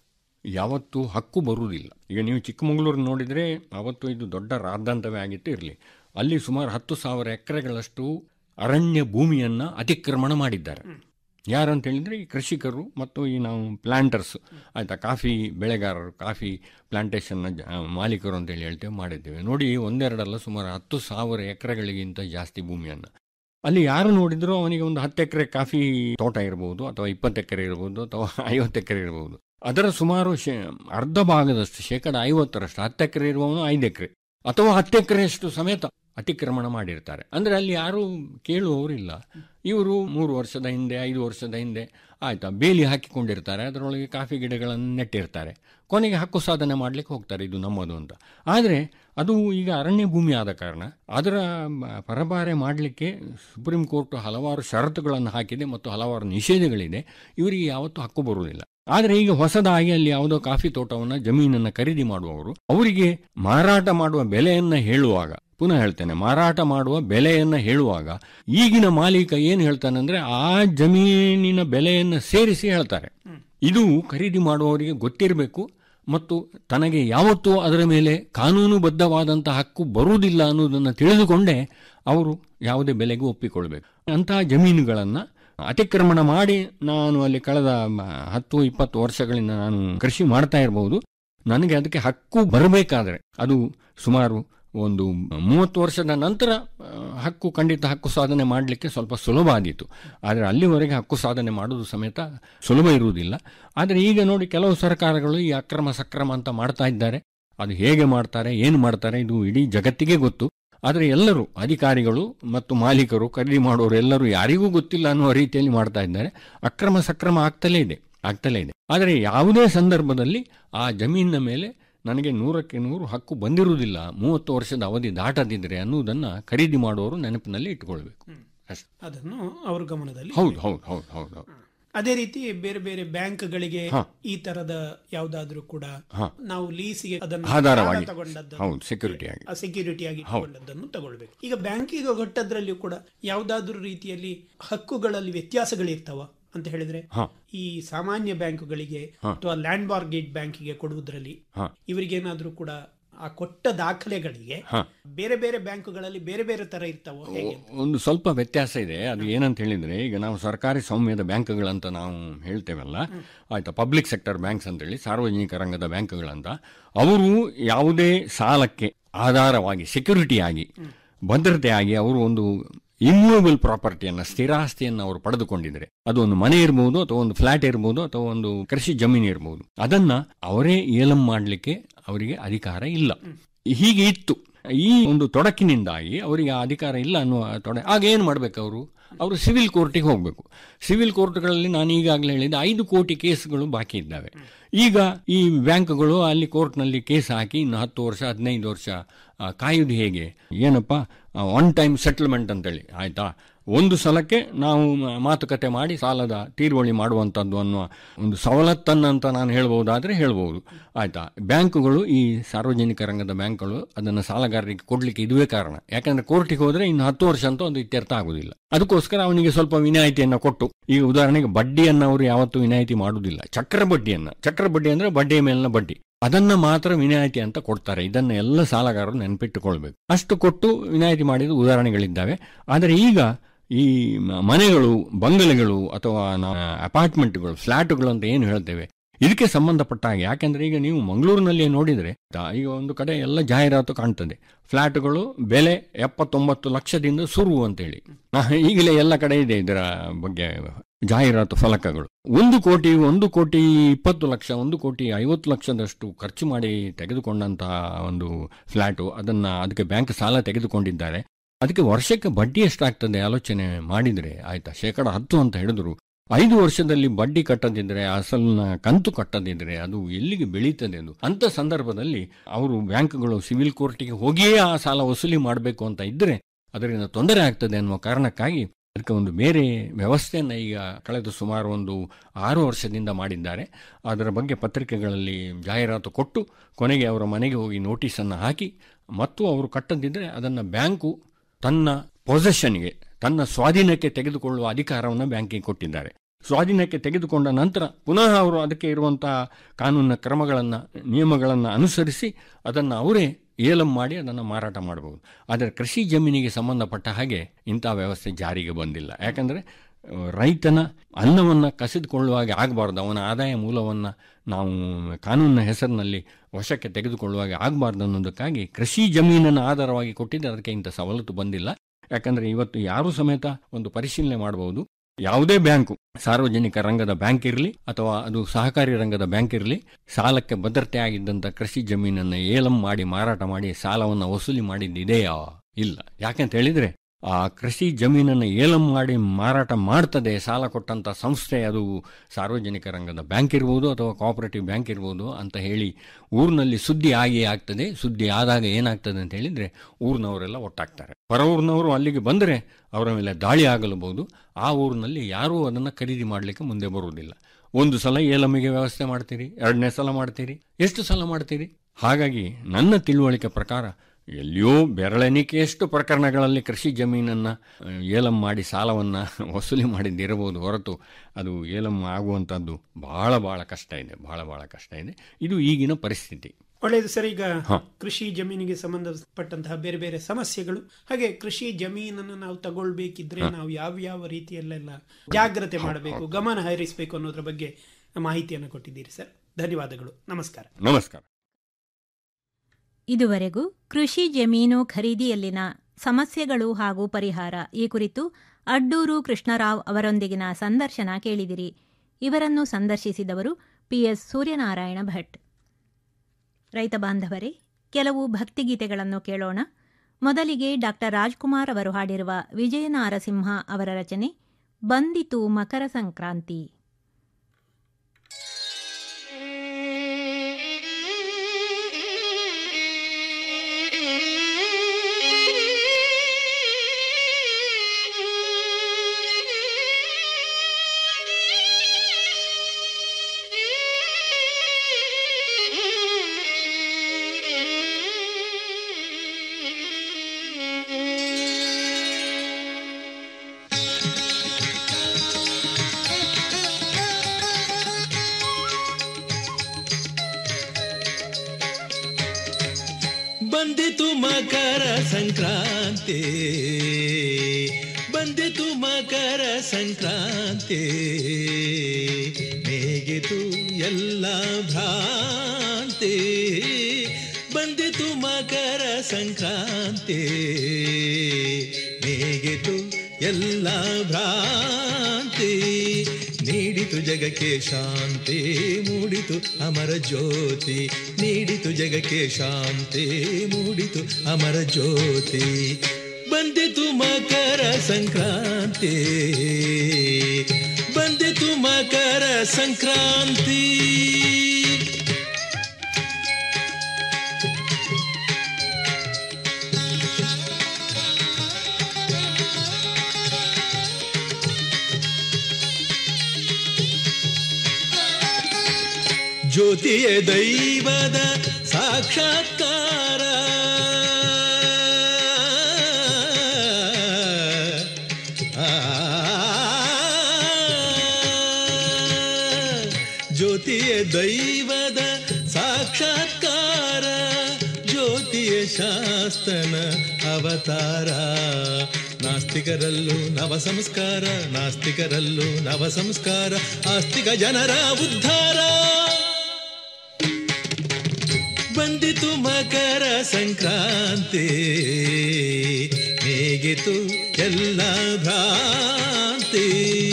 ಯಾವತ್ತೂ ಹಕ್ಕು ಬರುವುದಿಲ್ಲ ಈಗ ನೀವು ಚಿಕ್ಕಮಗಳೂರು ನೋಡಿದರೆ ಅವತ್ತು ಇದು ದೊಡ್ಡ ರಾದ್ಧಾಂತವೇ ಆಗಿತ್ತು ಇರಲಿ ಅಲ್ಲಿ ಸುಮಾರು ಹತ್ತು ಸಾವಿರ ಎಕರೆಗಳಷ್ಟು ಅರಣ್ಯ ಭೂಮಿಯನ್ನು ಅತಿಕ್ರಮಣ ಮಾಡಿದ್ದಾರೆ ಯಾರಂತ ಹೇಳಿದರೆ ಈ ಕೃಷಿಕರು ಮತ್ತು ಈ ನಾವು ಪ್ಲಾಂಟರ್ಸ್ ಆಯಿತಾ ಕಾಫಿ ಬೆಳೆಗಾರರು ಕಾಫಿ ಪ್ಲಾಂಟೇಶನ್ನ ಜ ಮಾಲೀಕರು ಅಂತೇಳಿ ಹೇಳ್ತೇವೆ ಮಾಡಿದ್ದೇವೆ ನೋಡಿ ಒಂದೆರಡಲ್ಲ ಸುಮಾರು ಹತ್ತು ಸಾವಿರ ಎಕರೆಗಳಿಗಿಂತ ಜಾಸ್ತಿ ಭೂಮಿಯನ್ನು ಅಲ್ಲಿ ಯಾರು ನೋಡಿದ್ರು ಅವನಿಗೆ ಒಂದು ಹತ್ತು ಎಕರೆ ಕಾಫಿ ತೋಟ ಇರಬಹುದು ಅಥವಾ ಇಪ್ಪತ್ತು ಎಕರೆ ಇರಬಹುದು ಅಥವಾ ಐವತ್ತು ಎಕರೆ ಇರಬಹುದು ಅದರ ಸುಮಾರು ಶೇ ಅರ್ಧ ಭಾಗದಷ್ಟು ಶೇಕಡ ಐವತ್ತರಷ್ಟು ಹತ್ತು ಎಕರೆ ಇರುವವನು ಐದು ಎಕರೆ ಅಥವಾ ಹತ್ತು ಎಕರೆಯಷ್ಟು ಸಮೇತ ಅತಿಕ್ರಮಣ ಮಾಡಿರ್ತಾರೆ ಅಂದರೆ ಅಲ್ಲಿ ಯಾರೂ ಕೇಳುವವರಿಲ್ಲ ಇವರು ಮೂರು ವರ್ಷದ ಹಿಂದೆ ಐದು ವರ್ಷದ ಹಿಂದೆ ಆಯ್ತಾ ಬೇಲಿ ಹಾಕಿಕೊಂಡಿರ್ತಾರೆ ಅದರೊಳಗೆ ಕಾಫಿ ಗಿಡಗಳನ್ನು ನೆಟ್ಟಿರ್ತಾರೆ ಕೊನೆಗೆ ಹಕ್ಕು ಸಾಧನೆ ಮಾಡಲಿಕ್ಕೆ ಹೋಗ್ತಾರೆ ಇದು ನಮ್ಮದು ಅಂತ ಆದರೆ ಅದು ಈಗ ಅರಣ್ಯ ಭೂಮಿ ಆದ ಕಾರಣ ಅದರ ಮ- ಪರಭಾರೆ ಮಾಡಲಿಕ್ಕೆ ಸುಪ್ರೀಂ ಕೋರ್ಟ್ ಹಲವಾರು ಷರತ್ತುಗಳನ್ನು ಹಾಕಿದೆ ಮತ್ತು ಹಲವಾರು ನಿಷೇಧಗಳಿದೆ ಇವರಿಗೆ ಯಾವತ್ತೂ ಹಕ್ಕು ಬರುವುದಿಲ್ಲ ಆದರೆ ಈಗ ಹೊಸದಾಗಿ ಅಲ್ಲಿ ಯಾವುದೋ ಕಾಫಿ ತೋಟವನ್ನು ಜಮೀನನ್ನು ಖರೀದಿ ಮಾಡುವವರು ಅವರಿಗೆ ಮಾರಾಟ ಮಾಡುವ ಬೆಲೆಯನ್ನು ಹೇಳುವಾಗ ಪುನಃ ಹೇಳ್ತೇನೆ ಮಾರಾಟ ಮಾಡುವ ಬೆಲೆಯನ್ನು ಹೇಳುವಾಗ ಈಗಿನ ಮಾಲೀಕ ಏನು ಹೇಳ್ತಾನೆ ಅಂದ್ರೆ ಆ ಜಮೀನಿನ ಬೆಲೆಯನ್ನು ಸೇರಿಸಿ ಹೇಳ್ತಾರೆ ಇದು ಖರೀದಿ ಮಾಡುವವರಿಗೆ ಗೊತ್ತಿರಬೇಕು ಮತ್ತು ತನಗೆ ಯಾವತ್ತೂ ಅದರ ಮೇಲೆ ಕಾನೂನುಬದ್ಧವಾದಂಥ ಹಕ್ಕು ಬರುವುದಿಲ್ಲ ಅನ್ನೋದನ್ನು ತಿಳಿದುಕೊಂಡೇ ಅವರು ಯಾವುದೇ ಬೆಲೆಗೂ ಒಪ್ಪಿಕೊಳ್ಬೇಕು ಅಂತಹ ಜಮೀನುಗಳನ್ನು ಅತಿಕ್ರಮಣ ಮಾಡಿ ನಾನು ಅಲ್ಲಿ ಕಳೆದ ಮ, ಹತ್ತು ಇಪ್ಪತ್ತು ವರ್ಷಗಳಿಂದ ನಾನು ಕೃಷಿ ಮಾಡ್ತಾ ಇರಬಹುದು ನನಗೆ ಅದಕ್ಕೆ ಹಕ್ಕು ಬರಬೇಕಾದ್ರೆ ಅದು ಸುಮಾರು ಒಂದು ಮೂವತ್ತು ವರ್ಷದ ನಂತರ ಆ, ಹಕ್ಕು ಖಂಡಿತ ಹಕ್ಕು ಸಾಧನೆ ಮಾಡಲಿಕ್ಕೆ ಸ್ವಲ್ಪ ಸುಲಭ ಆದೀತು ಆದರೆ ಅಲ್ಲಿವರೆಗೆ ಹಕ್ಕು ಸಾಧನೆ ಮಾಡೋದು ಸಮೇತ ಸುಲಭ ಇರುವುದಿಲ್ಲ ಆದರೆ ಈಗ ನೋಡಿ ಕೆಲವು ಸರ್ಕಾರಗಳು ಈ ಅಕ್ರಮ ಸಕ್ರಮ ಅಂತ ಮಾಡ್ತಾ ಇದ್ದಾರೆ ಅದು ಹೇಗೆ ಮಾಡ್ತಾರೆ ಏನು ಮಾಡ್ತಾರೆ ಇದು ಇಡೀ ಜಗತ್ತಿಗೆ ಗೊತ್ತು ಆದರೆ ಎಲ್ಲರೂ ಅಧಿಕಾರಿಗಳು ಮತ್ತು ಮಾಲೀಕರು ಖರೀದಿ ಮಾಡೋರು ಎಲ್ಲರೂ ಯಾರಿಗೂ ಗೊತ್ತಿಲ್ಲ ಅನ್ನುವ ರೀತಿಯಲ್ಲಿ ಮಾಡ್ತಾ ಇದ್ದಾರೆ ಅಕ್ರಮ ಸಕ್ರಮ ಆಗ್ತಲೇ ಇದೆ ಆಗ್ತಲೇ ಇದೆ ಆದರೆ ಯಾವುದೇ ಸಂದರ್ಭದಲ್ಲಿ ಆ ಜಮೀನಿನ ಮೇಲೆ ನನಗೆ ನೂರಕ್ಕೆ ನೂರು ಹಕ್ಕು ಬಂದಿರುವುದಿಲ್ಲ ಮೂವತ್ತು ವರ್ಷದ ಅವಧಿ ದಾಟದಿದ್ರೆ ಅನ್ನುವುದನ್ನು ಖರೀದಿ ಮಾಡುವವರು ನೆನಪಿನಲ್ಲಿ ಇಟ್ಟುಕೊಳ್ಬೇಕು ಅಷ್ಟೇ ಅದನ್ನು ಅವ್ರ ಗಮನದಲ್ಲಿ ಹೌದು ಹೌದು ಹೌದು ಹೌದು ಹೌದು ಅದೇ ರೀತಿ ಬೇರೆ ಬೇರೆ ಬ್ಯಾಂಕ್ಗಳಿಗೆ ಹಾ. ಈ ತರದ ಯಾವ್ದಾದ್ರೂ ಕೂಡ ಹಾ. ನಾವು ಲೀಸಿಗೆ ಅದನ್ನು ಆಧಾರವಾಗಿ. ಸಾಲ ತಗೊಂಡದ್ದು ಹೌದು ಸೆಕ್ಯೂರಿಟಿ ಆಗಿ ಸೆಕ್ಯೂರಿಟಿ ಆಗಿ ಇಟ್ಟುಕೊಂಡದ್ದನ್ನು ತಗೊಳ್ಬೇಕು ಈಗ ಬ್ಯಾಂಕಿಗೆ ಕೊಟ್ಟದ್ರಲ್ಲಿಯೂ ಕೂಡ ಯಾವ್ದಾದ್ರೂ ರೀತಿಯಲ್ಲಿ ಹಕ್ಕುಗಳಲ್ಲಿ ವ್ಯತ್ಯಾಸಗಳಿರ್ತಾವ ಅಂತ ಹೇಳಿದ್ರೆ ಹಾ. ಈ ಸಾಮಾನ್ಯ ಬ್ಯಾಂಕುಗಳಿಗೆ ಅಥವಾ ಲ್ಯಾಂಡ್ ಮಾರ್ಗೇಜ್ ಬ್ಯಾಂಕಿಗೆ ಕೊಡುವುದರಲ್ಲಿ ಹಾ. ಇವರಿಗೇನಾದ್ರೂ ಕೂಡ ಆ ಕೊಟ್ಟ ದಾಖಲೆಗಳಿಗೆ ಹಾ. ಬೇರೆ ಬೇರೆ ಬ್ಯಾಂಕುಗಳಲ್ಲಿ ಬೇರೆ ಬೇರೆ ತರ ಇರ್ತಾವ ಹೇಗೆ ಒಂದು ಸ್ವಲ್ಪ ವ್ಯತ್ಯಾಸ ಇದೆ ಅದು ಏನಂತ ಹೇಳಿದ್ರೆ ಈಗ ನಾವು ಸರ್ಕಾರಿ ಸೌಮ್ಯದ ಬ್ಯಾಂಕ್ಗಳಂತ ನಾವು ಹೇಳ್ತೇವಲ್ಲ ಆಯ್ತಾ ಪಬ್ಲಿಕ್ ಸೆಕ್ಟರ್ ಬ್ಯಾಂಕ್ಸ್ ಅಂತೇಳಿ ಸಾರ್ವಜನಿಕ ರಂಗದ ಬ್ಯಾಂಕ್ಗಳಂತ ಅವರು ಯಾವುದೇ ಸಾಲಕ್ಕೆ ಆಧಾರವಾಗಿ ಸೆಕ್ಯೂರಿಟಿಯಾಗಿ ಭದ್ರತೆಯಾಗಿ ಅವರು ಒಂದು ಇಮ್ಮೂವಬಲ್ ಪ್ರಾಪರ್ಟಿಯನ್ನು ಸ್ಥಿರಾಸ್ತಿಯನ್ನು ಅವರು ಪಡೆದುಕೊಂಡಿದ್ದಾರೆ ಅದು ಒಂದು ಮನೆ ಇರಬಹುದು ಅಥವಾ ಒಂದು ಫ್ಲಾಟ್ ಇರಬಹುದು ಅಥವಾ ಒಂದು ಕೃಷಿ ಜಮೀನು ಇರಬಹುದು ಅದನ್ನ ಅವರೇ ಏಲಂ ಮಾಡಲಿಕ್ಕೆ ಅವರಿಗೆ ಅಧಿಕಾರ ಇಲ್ಲ ಹೀಗೆ ಇತ್ತು ಈ ಒಂದು ತೊಡಕಿನಿಂದಾಗಿ ಅವರಿಗೆ ಆ ಅಧಿಕಾರ ಇಲ್ಲ ಅನ್ನುವ ತೊಡೆ ಆಗ ಏನು ಮಾಡಬೇಕು ಅವರು ಅವರು ಸಿವಿಲ್ ಕೋರ್ಟಿಗೆ ಹೋಗಬೇಕು ಸಿವಿಲ್ ಕೋರ್ಟ್ಗಳಲ್ಲಿ ನಾನು ಈಗಾಗಲೇ ಹೇಳಿದ ಐದು ಕೋಟಿ ಕೇಸ್ಗಳು ಬಾಕಿ ಇದ್ದಾವೆ ಈಗ ಈ ಬ್ಯಾಂಕ್ಗಳು ಅಲ್ಲಿ ಕೋರ್ಟ್ನಲ್ಲಿ ಕೇಸ್ ಹಾಕಿ ಇನ್ನು ಹತ್ತು ವರ್ಷ ಹದಿನೈದು ವರ್ಷ ಆ, ಕಾಯುವುದು ಹೇಗೆ ಏನಪ್ಪ ಒನ್ ಟೈಮ್ ಸೆಟಲ್ಮೆಂಟ್ ಅಂತೇಳಿ ಆಯ್ತಾ ಒಂದು ಸಲಕ್ಕೆ ನಾವು ಮ- ಮಾತುಕತೆ ಮಾಡಿ ಸಾಲದ ತೀರುವಳಿ ಮಾಡುವಂಥದ್ದು ಅನ್ನುವ ಒಂದು ಸವಲತ್ತನ್ನಂತ ನಾನು ಹೇಳ್ಬೋದಾದ್ರೆ ಹೇಳ್ಬೋದು ಆಯ್ತಾ ಬ್ಯಾಂಕುಗಳು ಈ ಸಾರ್ವಜನಿಕ ರಂಗದ ಬ್ಯಾಂಕ್ಗಳು ಅದನ್ನು ಸಾಲಗಾರರಿಗೆ ಕೊಡ್ಲಿಕ್ಕೆ ಇದುವೇ ಕಾರಣ ಯಾಕಂದ್ರೆ ಕೋರ್ಟಿಗೆ ಹೋದ್ರೆ ಇನ್ನು ಹತ್ತು ವರ್ಷ ಅಂತೂ ಒಂದು ಇತ್ಯರ್ಥ ಆಗುದಿಲ್ಲ ಅದಕ್ಕೋಸ್ಕರ ಅವನಿಗೆ ಸ್ವಲ್ಪ ವಿನಾಯಿತಿಯನ್ನು ಕೊಟ್ಟು ಈಗ ಉದಾಹರಣೆಗೆ ಬಡ್ಡಿಯನ್ನು ಅವರು ಯಾವತ್ತೂ ವಿನಾಯಿತಿ ಮಾಡುವುದಿಲ್ಲ ಚಕ್ರ ಬಡ್ಡಿಯನ್ನ ಚಕ್ರ ಬಡ್ಡಿ ಅಂದ್ರೆ ಬಡ್ಡಿಯ ಮೇಲಿನ ಬಡ್ಡಿ ಅದನ್ನ ಮಾತ್ರ ವಿನಾಯಿತಿ ಅಂತ ಕೊಡ್ತಾರೆ ಇದನ್ನ ಎಲ್ಲ ಸಾಲಗಾರರು ನೆನಪಿಟ್ಟುಕೊಳ್ಬೇಕು ಅಷ್ಟು ಕೊಟ್ಟು ವಿನಾಯಿತಿ ಮಾಡಿದ ಉದಾಹರಣೆಗಳಿದ್ದಾವೆ ಆದರೆ ಈಗ ಈ ಮ- ಮನೆಗಳು ಬಂಗಲೆಗಳು ಅಥವಾ ಅಪಾರ್ಟ್ಮೆಂಟ್ಗಳು ಫ್ಲಾಟ್ಗಳು ಅಂತ ಏನು ಹೇಳ್ತೇವೆ ಇದಕ್ಕೆ ಸಂಬಂಧಪಟ್ಟ ಹಾಗೆ ಯಾಕೆಂದ್ರೆ ಈಗ ನೀವು ಮಂಗಳೂರಿನಲ್ಲಿ ನೋಡಿದ್ರೆ ತ- ಈಗ ಒಂದು ಕಡೆ ಎಲ್ಲ ಜಾಹೀರಾತು ಕಾಣ್ತದೆ ಫ್ಲಾಟ್ಗಳು ಬೆಲೆ ಎಪ್ಪತ್ತೊಂಬತ್ತು ಲಕ್ಷದಿಂದ ಸುರು ಅಂತೇಳಿ ಆ, ಈಗಲೇ ಎಲ್ಲ ಕಡೆ ಇದೆ ಇದರ ಬಗ್ಗೆ ಜಾಹೀರಾತು ಫಲಕಗಳು ಒಂದು ಕೋಟಿ ಒಂದು ಕೋಟಿ ಇಪ್ಪತ್ತು ಲಕ್ಷ ಒಂದು ಕೋಟಿ ಐವತ್ತು ಲಕ್ಷದಷ್ಟು ಖರ್ಚು ಮಾಡಿ ತೆಗೆದುಕೊಂಡಂತಹ ಒಂದು ಫ್ಲಾಟು ಅದನ್ನ ಅದಕ್ಕೆ ಬ್ಯಾಂಕ್ ಸಾಲ ತೆಗೆದುಕೊಂಡಿದ್ದಾರೆ ಅದಕ್ಕೆ ವರ್ಷಕ್ಕೆ ಬಡ್ಡಿ ಎಷ್ಟಾಗ್ತದೆ ಆಲೋಚನೆ ಮಾಡಿದ್ರೆ ಆಯ್ತಾ ಶೇಕಡ ಹತ್ತು ಅಂತ ಹೇಳಿದ್ರು ಐದು ವರ್ಷದಲ್ಲಿ ಬಡ್ಡಿ ಕಟ್ಟದಿದ್ರೆ ಅಸಲಿನ ಕಂತು ಕಟ್ಟದಿದ್ರೆ ಅದು ಎಲ್ಲಿಗೆ ಬೆಳೀತದೆ ಅದು ಅಂತ ಸಂದರ್ಭದಲ್ಲಿ ಅವರು ಬ್ಯಾಂಕ್ಗಳು ಸಿವಿಲ್ ಕೋರ್ಟಿಗೆ ಹೋಗಿಯೇ ಆ ಸಾಲ ವಸೂಲಿ ಮಾಡಬೇಕು ಅಂತ ಇದ್ರೆ ಅದರಿಂದ ತೊಂದರೆ ಆಗ್ತದೆ ಅನ್ನುವ ಕಾರಣಕ್ಕಾಗಿ ಅದಕ್ಕೆ ಒಂದು ಬೇರೆ ವ್ಯವಸ್ಥೆಯನ್ನು ಈಗ ಕಳೆದ ಸುಮಾರು ಒಂದು ಆರು ವರ್ಷದಿಂದ ಮಾಡಿದ್ದಾರೆ ಅದರ ಬಗ್ಗೆ ಪತ್ರಿಕೆಗಳಲ್ಲಿ ಜಾಹೀರಾತು ಕೊಟ್ಟು ಕೊನೆಗೆ ಅವರ ಮನೆಗೆ ಹೋಗಿ ನೋಟಿಸನ್ನು ಹಾಕಿ ಮತ್ತು ಅವರು ಕಟ್ಟದಿದ್ದರೆ ಅದನ್ನು ಬ್ಯಾಂಕು ತನ್ನ ಪೊಸೆಷನ್ಗೆ ತನ್ನ ಸ್ವಾಧೀನಕ್ಕೆ ತೆಗೆದುಕೊಳ್ಳುವ ಅಧಿಕಾರವನ್ನು ಬ್ಯಾಂಕಿಗೆ ಕೊಟ್ಟಿದ್ದಾರೆ ಸ್ವಾಧೀನಕ್ಕೆ ತೆಗೆದುಕೊಂಡ ನಂತರ ಪುನಃ ಅವರು ಅದಕ್ಕೆ ಇರುವಂತಹ ಕಾನೂನಿನ ಕ್ರಮಗಳನ್ನು ನಿಯಮಗಳನ್ನು ಅನುಸರಿಸಿ ಅದನ್ನು ಅವರೇ ಏಲಂ ಮಾಡಿ ಅದನ್ನು ಮಾರಾಟ ಮಾಡಬಹುದು ಆದರೆ ಕೃಷಿ ಜಮೀನಿಗೆ ಸಂಬಂಧಪಟ್ಟ ಹಾಗೆ ಇಂಥ ವ್ಯವಸ್ಥೆ ಜಾರಿಗೆ ಬಂದಿಲ್ಲ ಯಾಕಂದರೆ ರೈತನ ಅನ್ನವನ್ನು ಕಸಿದುಕೊಳ್ಳುವಾಗೆ ಆಗಬಾರ್ದು ಅವನ ಆದಾಯ ಮೂಲವನ್ನು ನಾವು ಕಾನೂನಿನ ಹೆಸರಿನಲ್ಲಿ ವಶಕ್ಕೆ ತೆಗೆದುಕೊಳ್ಳುವಾಗೆ ಆಗಬಾರ್ದು ಅನ್ನೋದಕ್ಕಾಗಿ ಕೃಷಿ ಜಮೀನನ್ನು ಆಧಾರವಾಗಿ ಕೊಟ್ಟಿದ್ದರೆ ಅದಕ್ಕೆ ಇಂಥ ಸವಲತ್ತು ಬಂದಿಲ್ಲ ಯಾಕಂದರೆ ಇವತ್ತು ಯಾರೂ ಸಮೇತ ಒಂದು ಪರಿಶೀಲನೆ ಮಾಡಬಹುದು ಯಾವುದೇ ಬ್ಯಾಂಕು ಸಾರ್ವಜನಿಕ ರಂಗದ ಬ್ಯಾಂಕ್ ಇರಲಿ ಅಥವಾ ಅದು ಸಹಕಾರಿ ರಂಗದ ಬ್ಯಾಂಕ್ ಇರಲಿ ಸಾಲಕ್ಕೆ ಭದ್ರತೆ ಆಗಿದ್ದಂಥ ಕೃಷಿ ಜಮೀನನ್ನು ಏಲಂ ಮಾಡಿ ಮಾರಾಟ ಮಾಡಿ ಸಾಲವನ್ನು ವಸೂಲಿ ಮಾಡಿದ್ದಿದೆಯಾ ಇಲ್ಲ ಯಾಕಂತ ಹೇಳಿದ್ರೆ ಆ ಕೃಷಿ ಜಮೀನನ್ನು ಏಲಂ ಮಾಡಿ ಮಾರಾಟ ಮಾಡ್ತದೆ ಸಾಲ ಕೊಟ್ಟಂಥ ಸಂಸ್ಥೆ ಅದು ಸಾರ್ವಜನಿಕ ರಂಗದ ಬ್ಯಾಂಕ್ ಇರ್ಬೋದು ಅಥವಾ ಕೋಆಪರೇಟಿವ್ ಬ್ಯಾಂಕ್ ಇರ್ಬೋದು ಅಂತ ಹೇಳಿ ಊರಿನಲ್ಲಿ ಸುದ್ದಿ ಆಗಿ ಆಗ್ತದೆ ಸುದ್ದಿ ಆದಾಗ ಏನಾಗ್ತದೆ ಅಂತ ಹೇಳಿದ್ರೆ ಊರಿನವರೆಲ್ಲ ಒಟ್ಟಾಗ್ತಾರೆ ಹೊರ ಊರಿನವರು ಅಲ್ಲಿಗೆ ಬಂದರೆ ಅವರ ಮೇಲೆ ದಾಳಿ ಆಗಲಬಹುದು ಆ ಊರಿನಲ್ಲಿ ಯಾರೂ ಅದನ್ನು ಖರೀದಿ ಮಾಡಲಿಕ್ಕೆ ಮುಂದೆ ಬರುವುದಿಲ್ಲ ಒಂದು ಸಲ ಏಲಮ್ಮಿಗೆ ವ್ಯವಸ್ಥೆ ಮಾಡ್ತೀರಿ ಎರಡನೇ ಸಲ ಮಾಡ್ತೀರಿ ಎಷ್ಟು ಸಲ ಮಾಡ್ತೀರಿ ಹಾಗಾಗಿ ನನ್ನ ತಿಳುವಳಿಕೆ ಪ್ರಕಾರ ಎಲ್ಲಿಯೋ ಬೆರಳೆಣಿಕೆಯಷ್ಟು ಪ್ರಕರಣಗಳಲ್ಲಿ ಕೃಷಿ ಜಮೀನನ್ನು ಏಲಂ ಮಾಡಿ ಸಾಲವನ್ನು ವಸೂಲಿ ಮಾಡಿದ್ದಿರಬಹುದು ಹೊರತು ಅದು ಏಲಂ ಆಗುವಂಥದ್ದು ಬಹಳ ಬಹಳ ಕಷ್ಟ ಇದೆ ಬಹಳ ಬಹಳ ಕಷ್ಟ ಇದೆ ಇದು ಈಗಿನ ಪರಿಸ್ಥಿತಿ ಒಳ್ಳೆಯದು ಸರ್ ಈಗ ಹ. ಕೃಷಿ ಜಮೀನಿಗೆ ಸಂಬಂಧಪಟ್ಟಂತಹ ಬೇರೆ ಬೇರೆ ಸಮಸ್ಯೆಗಳು ಹಾಗೆ ಕೃಷಿ ಜಮೀನನ್ನು ನಾವು ತಗೊಳ್ಬೇಕಿದ್ರೆ ನಾವು ಯಾವ ಯಾವ ರೀತಿಯಲ್ಲೆಲ್ಲ ಜಾಗ್ರತೆ ಮಾಡಬೇಕು ಗಮನ ಹರಿಸಬೇಕು ಅನ್ನೋದ್ರ ಬಗ್ಗೆ ಮಾಹಿತಿಯನ್ನು ಕೊಟ್ಟಿದ್ದೀರಿ ಸರ್ ಧನ್ಯವಾದಗಳು ನಮಸ್ಕಾರ ನಮಸ್ಕಾರ ಇದುವರೆಗೂ ಕೃಷಿ ಜಮೀನು ಖರೀದಿಯಲ್ಲಿನ ಸಮಸ್ಯೆಗಳು ಹಾಗೂ ಪರಿಹಾರ ಈ ಕುರಿತು ಅಡ್ಡೂರು ಕೃಷ್ಣರಾವ್ ಅವರೊಂದಿಗಿನ ಸಂದರ್ಶನ ಕೇಳಿದಿರಿ ಇವರನ್ನು ಸಂದರ್ಶಿಸಿದವರು ಪಿಎಸ್ ಸೂರ್ಯನಾರಾಯಣ ಭಟ್ ರೈತ ಬಾಂಧವರೇ ಕೆಲವು ಭಕ್ತಿಗೀತೆಗಳನ್ನು ಕೇಳೋಣ ಮೊದಲಿಗೆ ಡಾಕ್ಟರ್ ರಾಜ್ಕುಮಾರ್ ಅವರು ಹಾಡಿರುವ ವಿಜಯ ನಾರಸಿಂಹ ಅವರ ರಚನೆ ಬಂದಿತು ಮಕರ ಸಂಕ್ರಾಂತಿ ಬಂದಿತು ಮಕರ ಸಂಕ್ರಾಂತಿ ಬಂದಿತು ಮಕರ ಸಂಕ್ರಾಂತಿ ಮೇಗಿತು ಎಲ್ಲ ಭ್ರಾಂತಿ ಬಂದಿತು ಮಕರ ಸಂಕ್ರಾಂತಿ ಮೇಗಿತು ಎಲ್ಲ ಭ್ರಾಂತಿ ನೀಡಿತು ಜಗಕ್ಕೆ ಶಾಂತಿ ಮೂಡಿತು ಅಮರ ಜ್ಯೋತಿ ನೀಡಿತು ಜಗಕ್ಕೆ ಶಾಂತಿ ಮೂಡಿತು ಅಮರ ಜ್ಯೋತಿ ಬಂದಿತು ಮಕರ ಸಂಕ್ರಾಂತಿ ಬಂದಿತು ಮಕರ ಸಂಕ್ರಾಂತಿ ಜ್ಯೋತಿಯ ದೈವದ ಸಾಕ್ಷಾತ್ಕಾರ ಆ, ಜ್ಯೋತಿಯ ದೈವದ ಸಾಕ್ಷಾತ್ಕಾರ ಜ್ಯೋತಿಯ ಶಾಸ್ತನ ಅವತಾರ ನಾಸ್ತಿಕರಲ್ಲೂ ನವ ಸಂಸ್ಕಾರ ನಾಸ್ತಿಕರಲ್ಲೂ ನವ ಸಂಸ್ಕಾರ ಆಸ್ತಿಕ ಜನರ ಉದ್ಧಾರ ಬಂದಿತು ಮಕರ ಸಂಕ್ರಾಂತಿ ಹೇಗಿತು ಎಲ್ಲ ಭ್ರಾಂತಿ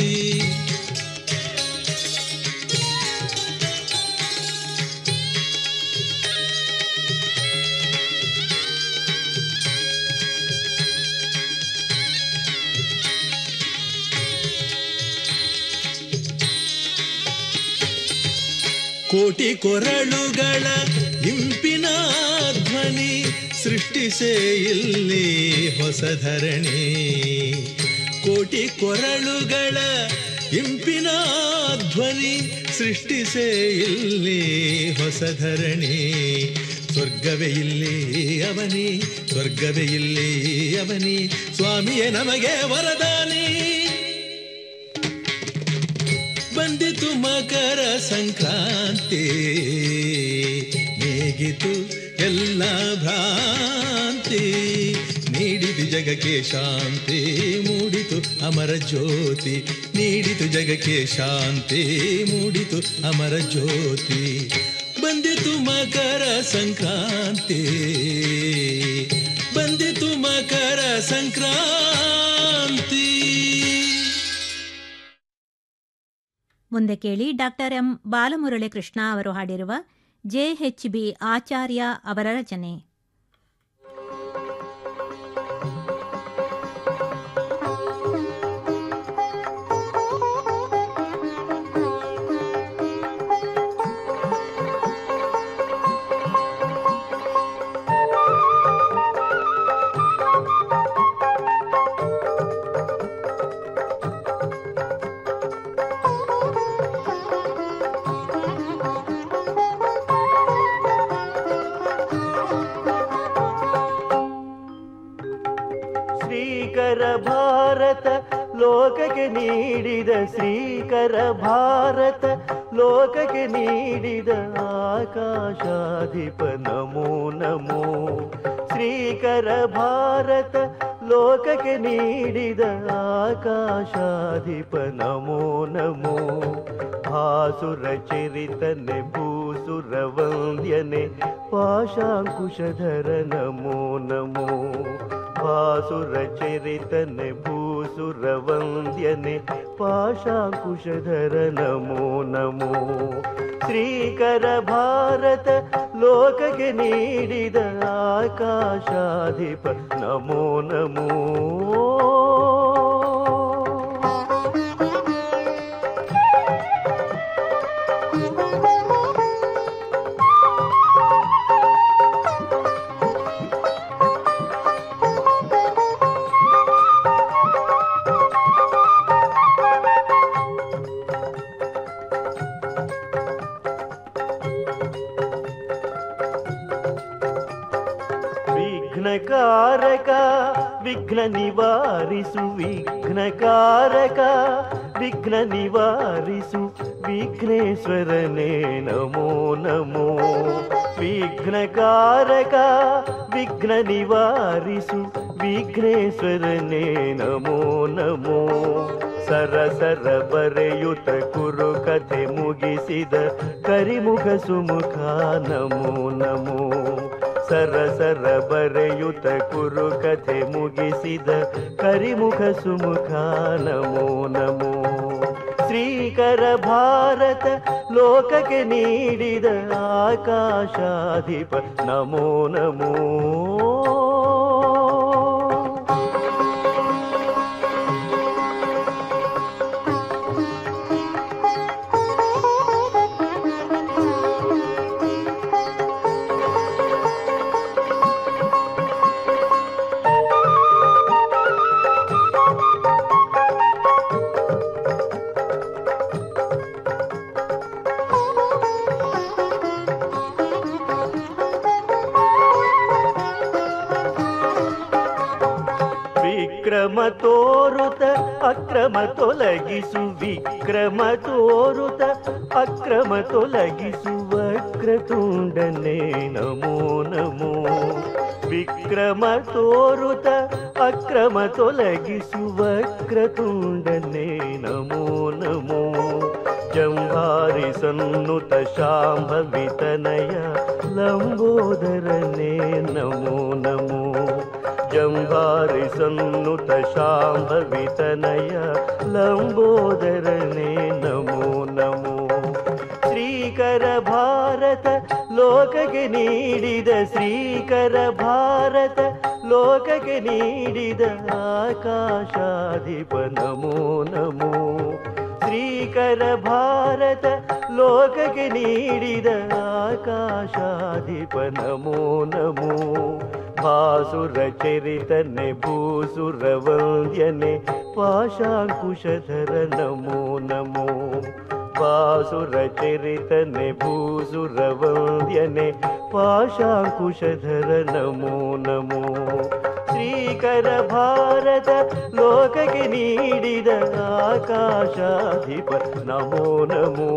ಕೋಟಿ ಕೊರಳುಗಳ ಇಂಪಿನ ಧ್ವನಿ ಸೃಷ್ಟಿಸೇ ಇಲ್ಲಿ ಹೊಸ ಧರಣಿ ಕೋಟಿ ಕೊರಳುಗಳ ಇಂಪಿನ ಧ್ವನಿ ಸೃಷ್ಟಿಸೇ ಇಲ್ಲಿ ಹೊಸ ಧರಣಿ ಸ್ವರ್ಗವೇ ಇಲ್ಲಿ ಅವನಿ ಸ್ವರ್ಗವೇ ಇಲ್ಲಿ ಅವನಿ ಸ್ವಾಮಿಯೇ ನಮಗೆ ವರದಾನಿ ಬಂದಿತು ಮಕರ ಸಂಕ್ರಾಂತಿ ನೀಗಿತು ಎಲ್ಲ ಭ್ರಾಂತಿ ನೀಡಿತು ಜಗಕ್ಕೆ ಶಾಂತಿ ಮೂಡಿತು ಅಮರ ಜ್ಯೋತಿ ನೀಡಿತು ಜಗಕ್ಕೆ ಶಾಂತಿ ಮೂಡಿತು ಅಮರ ಜ್ಯೋತಿ ಬಂದಿತು ಮಕರ ಸಂಕ್ರಾಂತಿ ಬಂದಿತು ಮಕರ ಸಂಕ್ರಾಂತಿ ಮುಂದೆ ಕೇಳಿ ಡಾಕ್ಟರ್ ಎಂ ಬಾಲಮುರಳಿ ಕೃಷ್ಣ ಅವರು ಹಾಡಿರುವ ಜೆಎಚ್ ಬಿ ಆಚಾರ್ಯ ಅವರ ರಚನೆ ಶ್ರೀಕರ ಭಾರತ ಲೋಕಕ್ಕೆ ನೀಡಿದ ಶ್ರೀಕರ ಭಾರತ ಲೋಕಕ್ಕೆ ನೀಡಿದ ಆಕಾಶಾಧಿಪ ನಮೋ ನಮೋ ಶ್ರೀಕರ ಭಾರತ ಲೋಕಕ್ಕೆ ನೀಡಿದ ಆಕಾಶಾಧಿಪ ನಮೋ ನಮೋ ಭಾಸುರ ಚರಿತನೆ ಭೂಸುರ ವಂದ್ಯನೆ ಪಾಶಾಂಕುಶಧರ ನಮೋ ನಮೋ ಭಾಸುರ ಚರಿತನೆ ಭೂಸುರ ವಂದ್ಯನೆ ಪಾಶಾಂಕುಶಧರ ನಮೋ ನಮೋ ಶ್ರೀಕರ ಭಾರತ ಲೋಕಕ್ಕೆ ನೀಡಿದ ಆಕಾಶಾಧಿಪ ನಮೋ ನಮೋ ವಿಘ್ನಕಾರಕ ವಿಘ್ನ ನಿವಾರಿಸು ವಿಘ್ನಕಾರಕ ವಿಘ್ನ ನಿವಾರಿಸು ವಿಘ್ನೇಶ್ವರನೇ ನಮೋ ನಮೋ ವಿಘ್ನಕಾರಕ ವಿಘ್ನ ನಿವಾರಿಸು ವಿಘ್ನೇಶ್ವರನೇ ನಮೋ ನಮೋ ಸರ ಸರ ಬರೆಯುತ್ತ ಕುರು ಕಥೆ ಮುಗಿಸಿದ ಕರಿಮುಖ ಸುಮುಖ ನಮೋ ನಮೋ ಸರ ಸರ ಬರೆಯುತ್ತ ಕುರು ಕಥೆ ಮುಗಿಸಿದ ಕರಿಮುಖ ಸುಮುಖ ನಮೋ ನಮೋ ಶ್ರೀಕರ ಭಾರತ ಲೋಕಕ್ಕೆ ನೀಡಿದ ಆಕಾಶಾಧಿಪ ನಮೋ ನಮೋ ವಿಕ್ರಮ ತೋರುತ ಅಕ್ರಮ ತೊಲಗಿಸು ವಿಕ್ರಮ ತೋರುತ ಅಕ್ರಮ ತೊಲಗಿಸು ವಕ್ರತುಂಡನೆ ನಮೋ ನಮೋ ವಿಕ್ರಮ ತೋರುತ ಅಕ್ರಮ ತೊಲಗಿಸು ವಕ್ರತುಂಡನೆ ನಮೋ ನಮೋ ಜಂಭಾರಿ ಸನ್ನುತ ಶಾಂಭವಿತನಯ ಲಂಬೋದರನೇ ನಮೋ ನಮೋ ಜಂಭಾರಿ ಸನ್ನುತ ಶಾಂಭವಿತನಯ ಲಂಬೋದರನೇ ನಮೋ ನಮೋ ಶ್ರೀಕರ ಭಾರತ ಲೋಕಕ್ಕೆ ನೀಡಿದ ಶ್ರೀಕರ ಭಾರತ ಲೋಕಕ್ಕೆ ನೀಡಿದ ಆಕಾಶಾಧಿಪ ನಮೋ ನಮೋ ಶ್ರೀಕರ ಭಾರತ ಲೋಕಕ್ಕೆ ನೀಡಿದ ಆಕಾಶಾಧಿಪ ನಮೋ ನಮೋ ಭಾಸುರ ಚರಿತನೆ ಭೂಸುರ ವಂದ್ಯನೆ ಪಾಶಾಂಕುಶಧರ ನಮೋ ನಮೋ ಬಾಸುರಚರಿತನೆ ಭೂಸುರವಂದ್ಯನೆ ಪಾಶಾಂಕುಶಧರ ನಮೋ ನಮೋ ಶ್ರೀಕರ ಭಾರತ ಲೋಕಕ್ಕೆ ನೀಡಿದ ಆಕಾಶಾಧಿಪ ನಮೋ ನಮೋ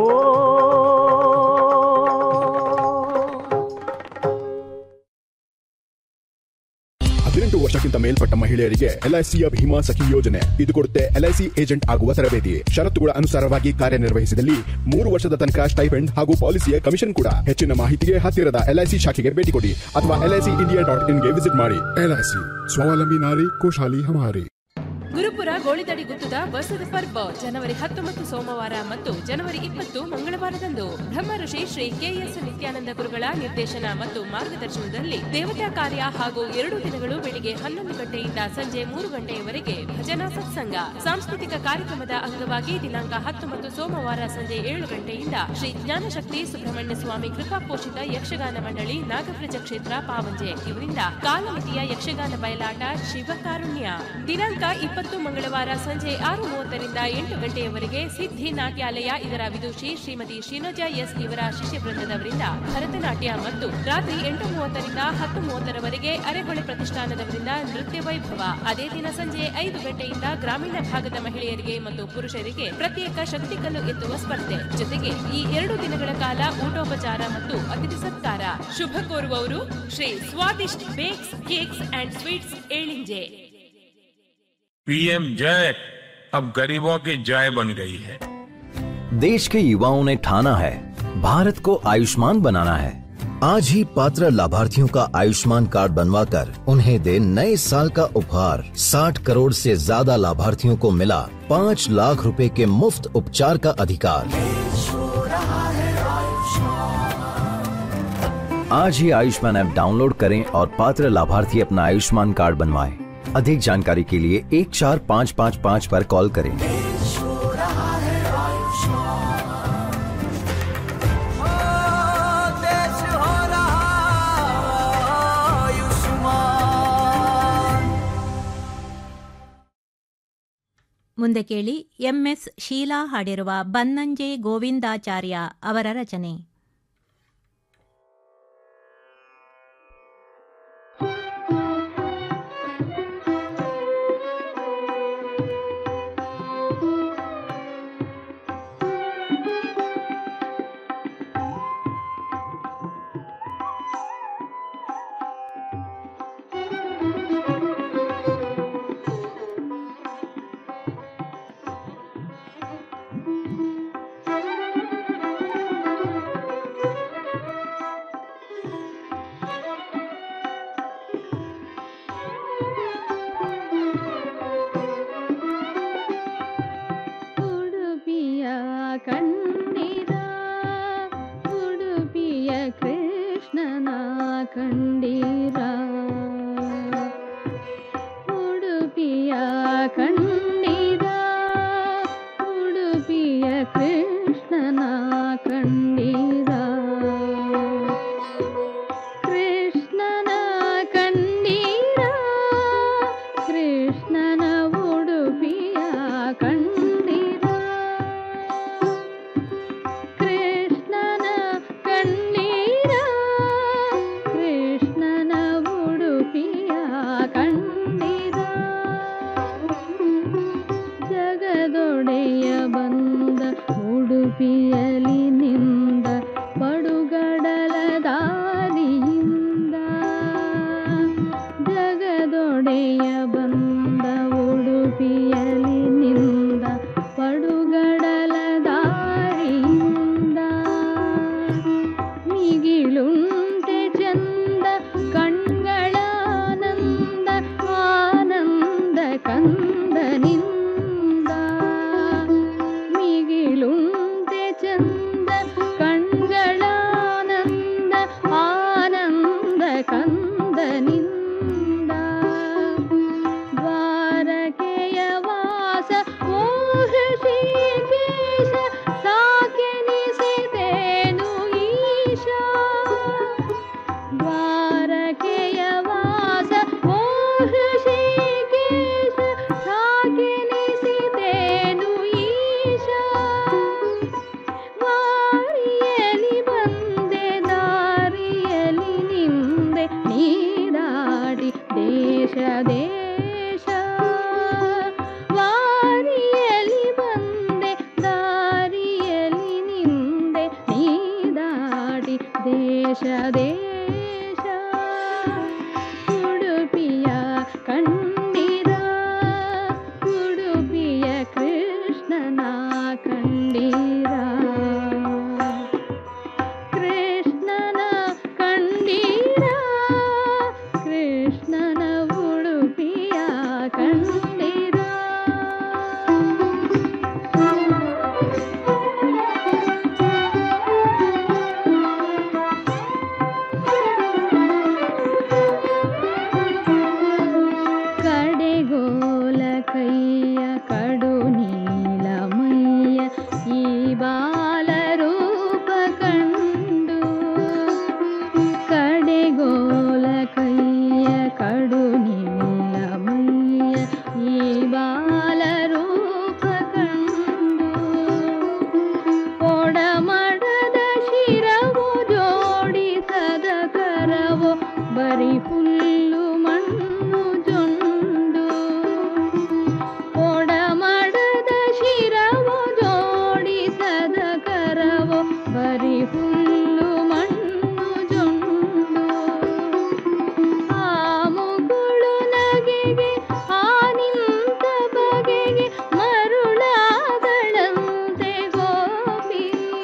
ಹದಿನೆಂಟು ವರ್ಷಕ್ಕಿಂತ ಮೇಲ್ಪಟ್ಟ ಮಹಿಳೆಯರಿಗೆ ಎಲ್ಐಸಿಯ ಭೀಮಾ ಸಖಿ ಯೋಜನೆ ಇದು ಕೊಡುತ್ತೆ ಎಲ್ಐಸಿ ಏಜೆಂಟ್ ಆಗುವ ತರಬೇತಿ ಷರತ್ತುಗಳ ಅನುಸಾರವಾಗಿ ಕಾರ್ಯನಿರ್ವಹಿಸಿದಲ್ಲಿ ಮೂರು ವರ್ಷದ ತನಕ ಸ್ಟೈಪೆಂಡ್ ಹಾಗೂ ಪಾಲಿಸಿಯ ಕಮಿಷನ್ ಕೂಡ ಹೆಚ್ಚಿನ ಮಾಹಿತಿಗೆ ಹತ್ತಿರದ ಎಲ್ಐಸಿ ಶಾಖೆಗೆ ಭೇಟಿ ಕೊಡಿ ಅಥವಾ ಎಲ್ಐಸಿ ಇಂಡಿಯಾ ಡಾಟ್ ಇನ್ಗೆ ವಿಸಿಟ್ ಮಾಡಿ ಎಲ್ಐಸಿ ಸ್ವಾವಲಂಬಿ ನಾರಿ ಖುಷಾಲಿ ಹಮಾರಿ ಗುರುಪುರ ಗೋಳಿದಡಿ ಗುತ್ತದ ಬಸದ ಪರ್ಬ ಜನವರಿ ಹತ್ತೊಂಬತ್ತು ಸೋಮವಾರ ಮತ್ತು ಜನವರಿ ಇಪ್ಪತ್ತು ಮಂಗಳವಾರದಂದು ಬ್ರಹ್ಮ ಋಷಿ ಶ್ರೀ ಕೆಎಸ್ ನಿತ್ಯಾನಂದ ಗುರುಗಳ ನಿರ್ದೇಶನ ಮತ್ತು ಮಾರ್ಗದರ್ಶನದಲ್ಲಿ ದೇವತಾ ಕಾರ್ಯ ಹಾಗೂ ಎರಡು ದಿನಗಳು ಬೆಳಿಗ್ಗೆ ಹನ್ನೊಂದು ಗಂಟೆಯಿಂದ ಸಂಜೆ ಮೂರು ಗಂಟೆಯವರೆಗೆ ಭಜನಾ ಸತ್ಸಂಗ ಸಾಂಸ್ಕೃತಿಕ ಕಾರ್ಯಕ್ರಮದ ಅಂಗವಾಗಿ ದಿನಾಂಕ ಹತ್ತೊಂಬತ್ತು ಸೋಮವಾರ ಸಂಜೆ ಏಳು ಗಂಟೆಯಿಂದ ಶ್ರೀ ಜ್ಞಾನಶಕ್ತಿ ಸುಬ್ರಹ್ಮಣ್ಯ ಸ್ವಾಮಿ ಕೃಪಾ ಪೋಷಿತ ಯಕ್ಷಗಾನ ಮಂಡಳಿ ನಾಗಪ್ರಜ ಕ್ಷೇತ್ರ ಪಾವಂಜೆ ಇವರಿಂದ ಕಾಲಮಿತಿಯ ಯಕ್ಷಗಾನ ಬಯಲಾಟ ಶಿವಕಾರುಣ್ಯ ದಿನಾಂಕ ಇಪ್ಪತ್ತು ಮಂಗಳವಾರ ಸಂಜೆ ಆರು ಮೂವತ್ತರಿಂದ ಎಂಟು ಗಂಟೆಯವರೆಗೆ ಸಿದ್ಧಿ ನಾಟ್ಯಾಲಯ ಇದರ ವಿದುಷಿ ಶ್ರೀಮತಿ ಶ್ರೀನಜಾ ಎಸ್ ಇವರ ಶಿಷ್ಯ ವೃಂದದವರಿಂದ ಭರತನಾಟ್ಯ ಮತ್ತು ರಾತ್ರಿ ಎಂಟು ಮೂವತ್ತರಿಂದ ಹತ್ತು ಮೂವತ್ತರವರೆಗೆ ಅರೆಹೊಳೆ ಪ್ರತಿಷ್ಠಾನದವರಿಂದ ನೃತ್ಯ ವೈಭವ ಅದೇ ದಿನ ಸಂಜೆ ಐದು ಗಂಟೆಯಿಂದ ಗ್ರಾಮೀಣ ಭಾಗದ ಮಹಿಳೆಯರಿಗೆ ಮತ್ತು ಪುರುಷರಿಗೆ ಪ್ರತ್ಯೇಕ ಶಕ್ತಿಕಲ್ಲು ಎತ್ತುವ ಸ್ಪರ್ಧೆ ಜೊತೆಗೆ ಈ ಎರಡು ದಿನಗಳ ಕಾಲ ಊಟೋಪಚಾರ ಮತ್ತು ಅತಿಥಿ ಸತ್ಕಾರ ಶುಭ ಕೋರುವವರು Shri Swadisht bakes cakes and sweets Elinje PM जय अब गरीबों की जय बन गई है देश के युवाओं ने ठाना है भारत को आयुष्मान बनाना है आज ही पात्र लाभार्थियों का आयुष्मान कार्ड बनवाकर उन्हें दे नए साल का उपहार 60 करोड़ से ज्यादा लाभार्थियों को मिला पाँच लाख रुपए के मुफ्त उपचार का अधिकार आज ही आयुष्मान ऐप डाउनलोड करें और पात्र लाभार्थी अपना आयुष्मान कार्ड बनवाएं। अधिक जानकारी के लिए एक चार पाँच पाँच पाँच पर कॉल करें ಮುಂದೆ ಕೇಳಿ ಎಂಎಸ್ ಶೀಲಾ ಹಾಡಿರುವ ಬನ್ನಂಜೆ ಗೋವಿಂದಾಚಾರ್ಯ ಅವರ ರಚನೆ ಉಡುಪಿಯ ಕಂಡಿರ ಉಡುಪಿಯ ಕೃಷ್ಣನ ಕಂಡೀರ ಉಡುಪಿಯ ಕಂಡೀರ ಉಡುಪಿಯ ಕೃಷ್ಣನ ಕಂಡೀರ ಕೃಷ್ಣನ ಕಂಡೀರ ಕೃಷ್ಣನ ಉಡುಪಿಯ ಕಂಡೀರ ಕೃಷ್ಣನ ಕಣ್ಣೀರ ಕೃಷ್ಣನ ಉಡುಪಿಯ ಕಣ್ಣೀರ ಜಗದೊಡೆಯ ಬಂದ ಉಡುಪಿಯಲಿ ನಿಂದ ದೇಶ ದೇಶ ಉಡುಪಿಯ ಕಂಡಿರ ಉಡುಪಿಯ ಕೃಷ್ಣನ ಕಂಡೀರ ಕೃಷ್ಣನ ಕಂಡೀರ ಕೃಷ್ಣನ ಉಡುಪಿಯ ಕಂಡೀರ ಕಡೆಗೋಲ ಕೈಯ ಕಡು ನೀಲಮಯ್ಯ ಈ ಬಾಲರೂಪ ಕಂಡು ಕಡೆಗೋಲ ಕೈಯ ಕಡು ನೀಲಮಯ್ಯ ಈ ಬಾಲರೂಪ ಕಂಡು ಒಡಮಡದ ಶಿರವು ಜೋಡಿಸದ ಕರವು ಬರಿ ಹುಲ್ಲು ಮಣ್ಣು ಜೊಂಡು ಒಡಮಡದ ಶಿರವು ಜೋಡಿಸದ ಕರವು ಬರಿ ಹುಲ್ಲು ಮಣ್ಣು ಜೊಂಡು ಆ ಮುಗುಳು ನಗೆಗೆ ಆ ನಿಂತ ಬಗೆಗೆ ಮರುಳಾದಳಂತೆ ಗೋಪಿ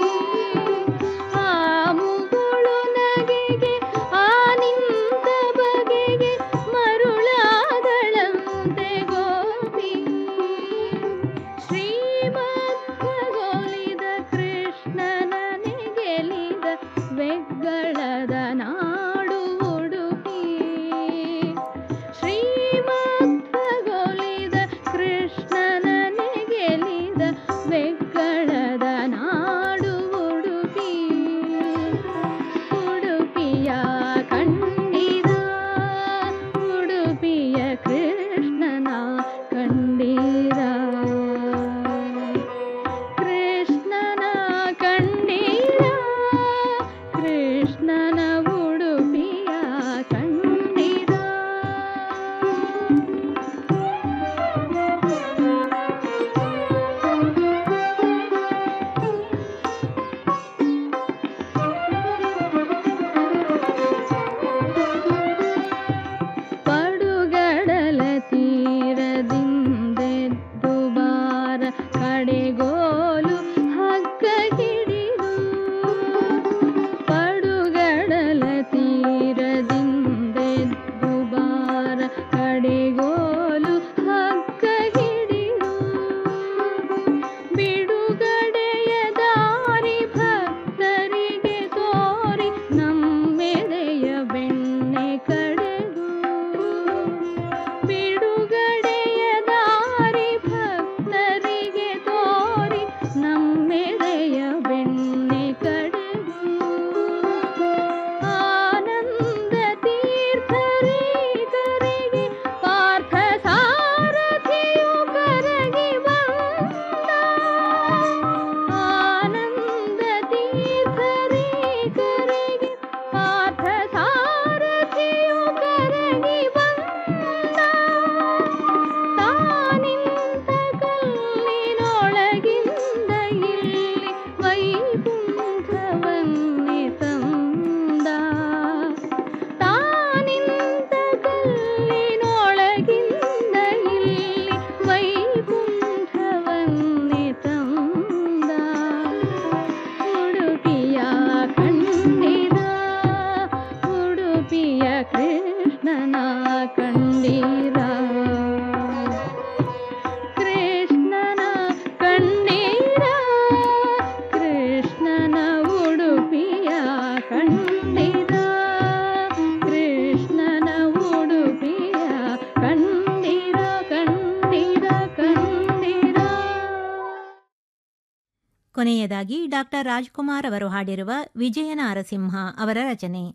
ಆ ಮುಗುಳು ನಗೆಗೆ ಆ ನಿಂತ ಬಗೆಗೆ ಮರುಳಾದಳಂತೆ ಗೋಪಿ ಶ್ರೀಮದ್ಭಗೋಲಿದ ಕೃಷ್ಣನ ನೆಗೆಲಿದ ಬೆಗ್ಗಳದ ನಾಡು ಉಡುಪಿ ಶ್ರೀಮದ್ಭಗೋಲಿದ ಕೃಷ್ಣನ ನೆಗೆಲಿದ ಬೆಗ್ಗಳದ ನಾಡು ಉಡುಪಿ ಉಡುಪಿಯ ಕಂಡಿದ ಉಡುಪಿಯ ಕೃಷ್ಣನ ಕಂಡೀರ ಕೃಷ್ಣನ ಕಂಡೀರ ಕೃಷ್ಣನ ಉಡುಪಿಯ ಕಂಡೀರ ಪಡುಗಡಲ ತೀರದಿಂದೆದ್ದು ಬಾರ ಕಡೆಗೋಲು ಹಗ್ಗ ಹಿಡಿದು ಪಡುಗಡಲ ತೀರದಿಂದೆದ್ದು ಬಾರ ಕಡೆಗೋಲು ಹಗ್ಗ ಹಿಡಿದು ಬಿಡುಗಡೆಯ ದಾರಿ ಭಕ್ತರಿಗೆ ತೋರಿ ನಮ್ಮೆದೆಯ ಬೆಣ್ಣೆ ಕಡೆದು ಬಿಡುಗಡೆಯ ದಾರಿ ಭಕ್ತರಿಗೆ ತೋರಿ ನಮ್ಮೆದೆಯ ಬೆಣ್ಣೆ ಕಡೆದು ಆನಂದ ತೀರ್ಥರೀಕರಿಗೆ ಪಾರ್ಥ ಸಾರಥಿಯು ಕರಗಿ ಬಂದ ಆನಂದ ತೀರ್ಥರೀಕರಿಗೆ ಪಾರ್ಥ ಸಾರಥಿಯು ಕರಗಿ ಬಂದ ತಾನಿಂತ ಕಲ್ಲಿನೊಳಗಿಂದ ಇಲ್ಲಿ ವೈಕುಂಠವನ್ನೇ ತಂದ ತಾನಿಂತ ಕಲ್ಲಿನೊಳಗಿಂದ ಇಲ್ಲಿ ವೈಕುಂಠವನ್ನೇ ತಂದ ಉಡುಪಿಯ ಕಂಡಿರ ಉಡುಪಿಯ ಕೃಷ್ಣನ ಕಂಡೀರ ಕೃಷ್ಣನ ಕಣ್ಣೀರ ಕೃಷ್ಣನ ಉಡುಪಿಯ ಕಂಡೀರ ಕೃಷ್ಣನ ಉಡುಪಿಯ ಕಂಡೀರ ಕಂಡೀರ ಕಂಡೀರ ಕೊನೆಯದಾಗಿ ಡಾಕ್ಟರ್ ರಾಜ್ಕುಮಾರ್ ಅವರು ಹಾಡಿರುವ ವಿಜಯ ನಾರಸಿಂಹ ಅವರ ರಚನೆ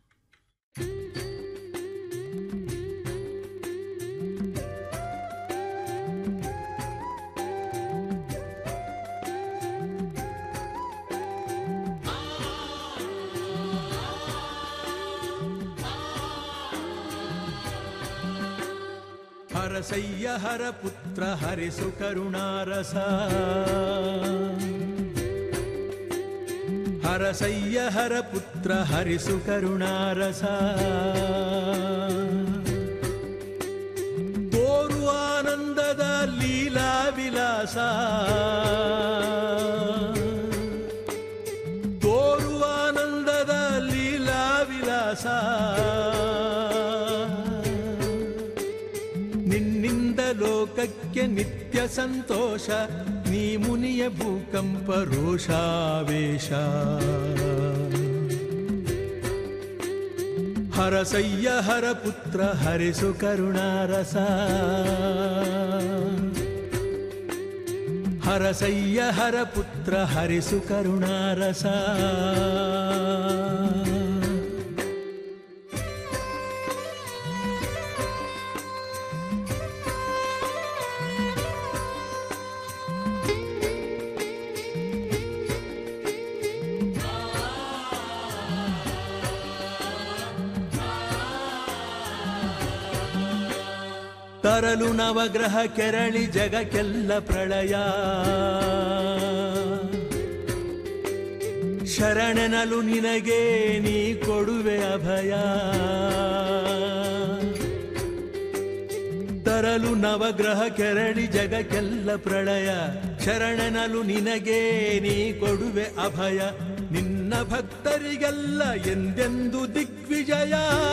ಹರಸಯ್ಯ ಹರ ಪುತ್ರ ಹರಿಸು ಕರುಣಾರಸ ಹರಸಯ್ಯ ಹರ ಪುತ್ರ ಹರಿಸು ಕರುಣಾರಸ ತೋರು ಆನಂದದ ಲೀಲಾ ವಿಲಾಸ ತೋರು ಆನಂದದ ಲೀಲಾ ವಿಲಾಸ ನಿನ್ನಿಂದ ಲೋಕಕ್ಕೆ ನಿತ್ಯ ಸಂತೋಷ ನೀ ಮುನಿಯ ಭೂಕಂಪ ರೋಷಾವೇಶ ಹರಸಯ್ಯ ಹರ ಪುತ್ರ ಹರಿಸು ಕರುಣಾರಸ ಹರಸಯ್ಯ ಹರ ಪುತ್ರ ಹರಿಸು ಕರುಣಾರಸ ತರಲು ನವಗ್ರಹ ಕೆರಳಿ ಜಗಕ್ಕೆಲ್ಲ ಪ್ರಳಯ ಶರಣನಲು ನಿನಗೆ ನೀ ಕೊಡುವೆ ಅಭಯ ತರಲು ನವಗ್ರಹ ಕೆರಳಿ ಜಗಕ್ಕೆಲ್ಲ ಪ್ರಳಯ ಶರಣನಲು ನಿನಗೆ ನೀ ಕೊಡುವೆ ಅಭಯ ನಿನ್ನ ಭಕ್ತರಿಗೆಲ್ಲ ಎಂದೆಂದು ದಿಗ್ವಿಜಯ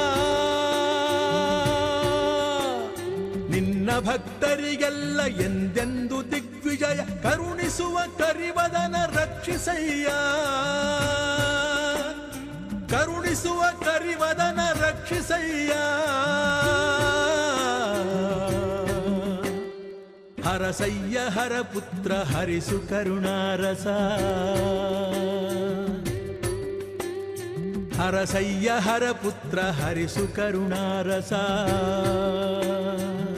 ನಿನ್ನ ಭಕ್ತರಿಗೆಲ್ಲ ಎಂದೆಂದು ದಿಗ್ವಿಜಯ ಕರುಣಿಸುವ ಕರಿವದನ ರಕ್ಷಿಸಯ್ಯ ಕರುಣಿಸುವ ಕರಿವದನ ರಕ್ಷಿಸಯ್ಯ ಹರಸಯ್ಯ ಹರ ಪುತ್ರ ಹರಿಸು ಕರುಣಾರಸ ಹರಸಯ್ಯ ಹರ ಪುತ್ರ ಹರಿಸು ಕರುಣಾರಸ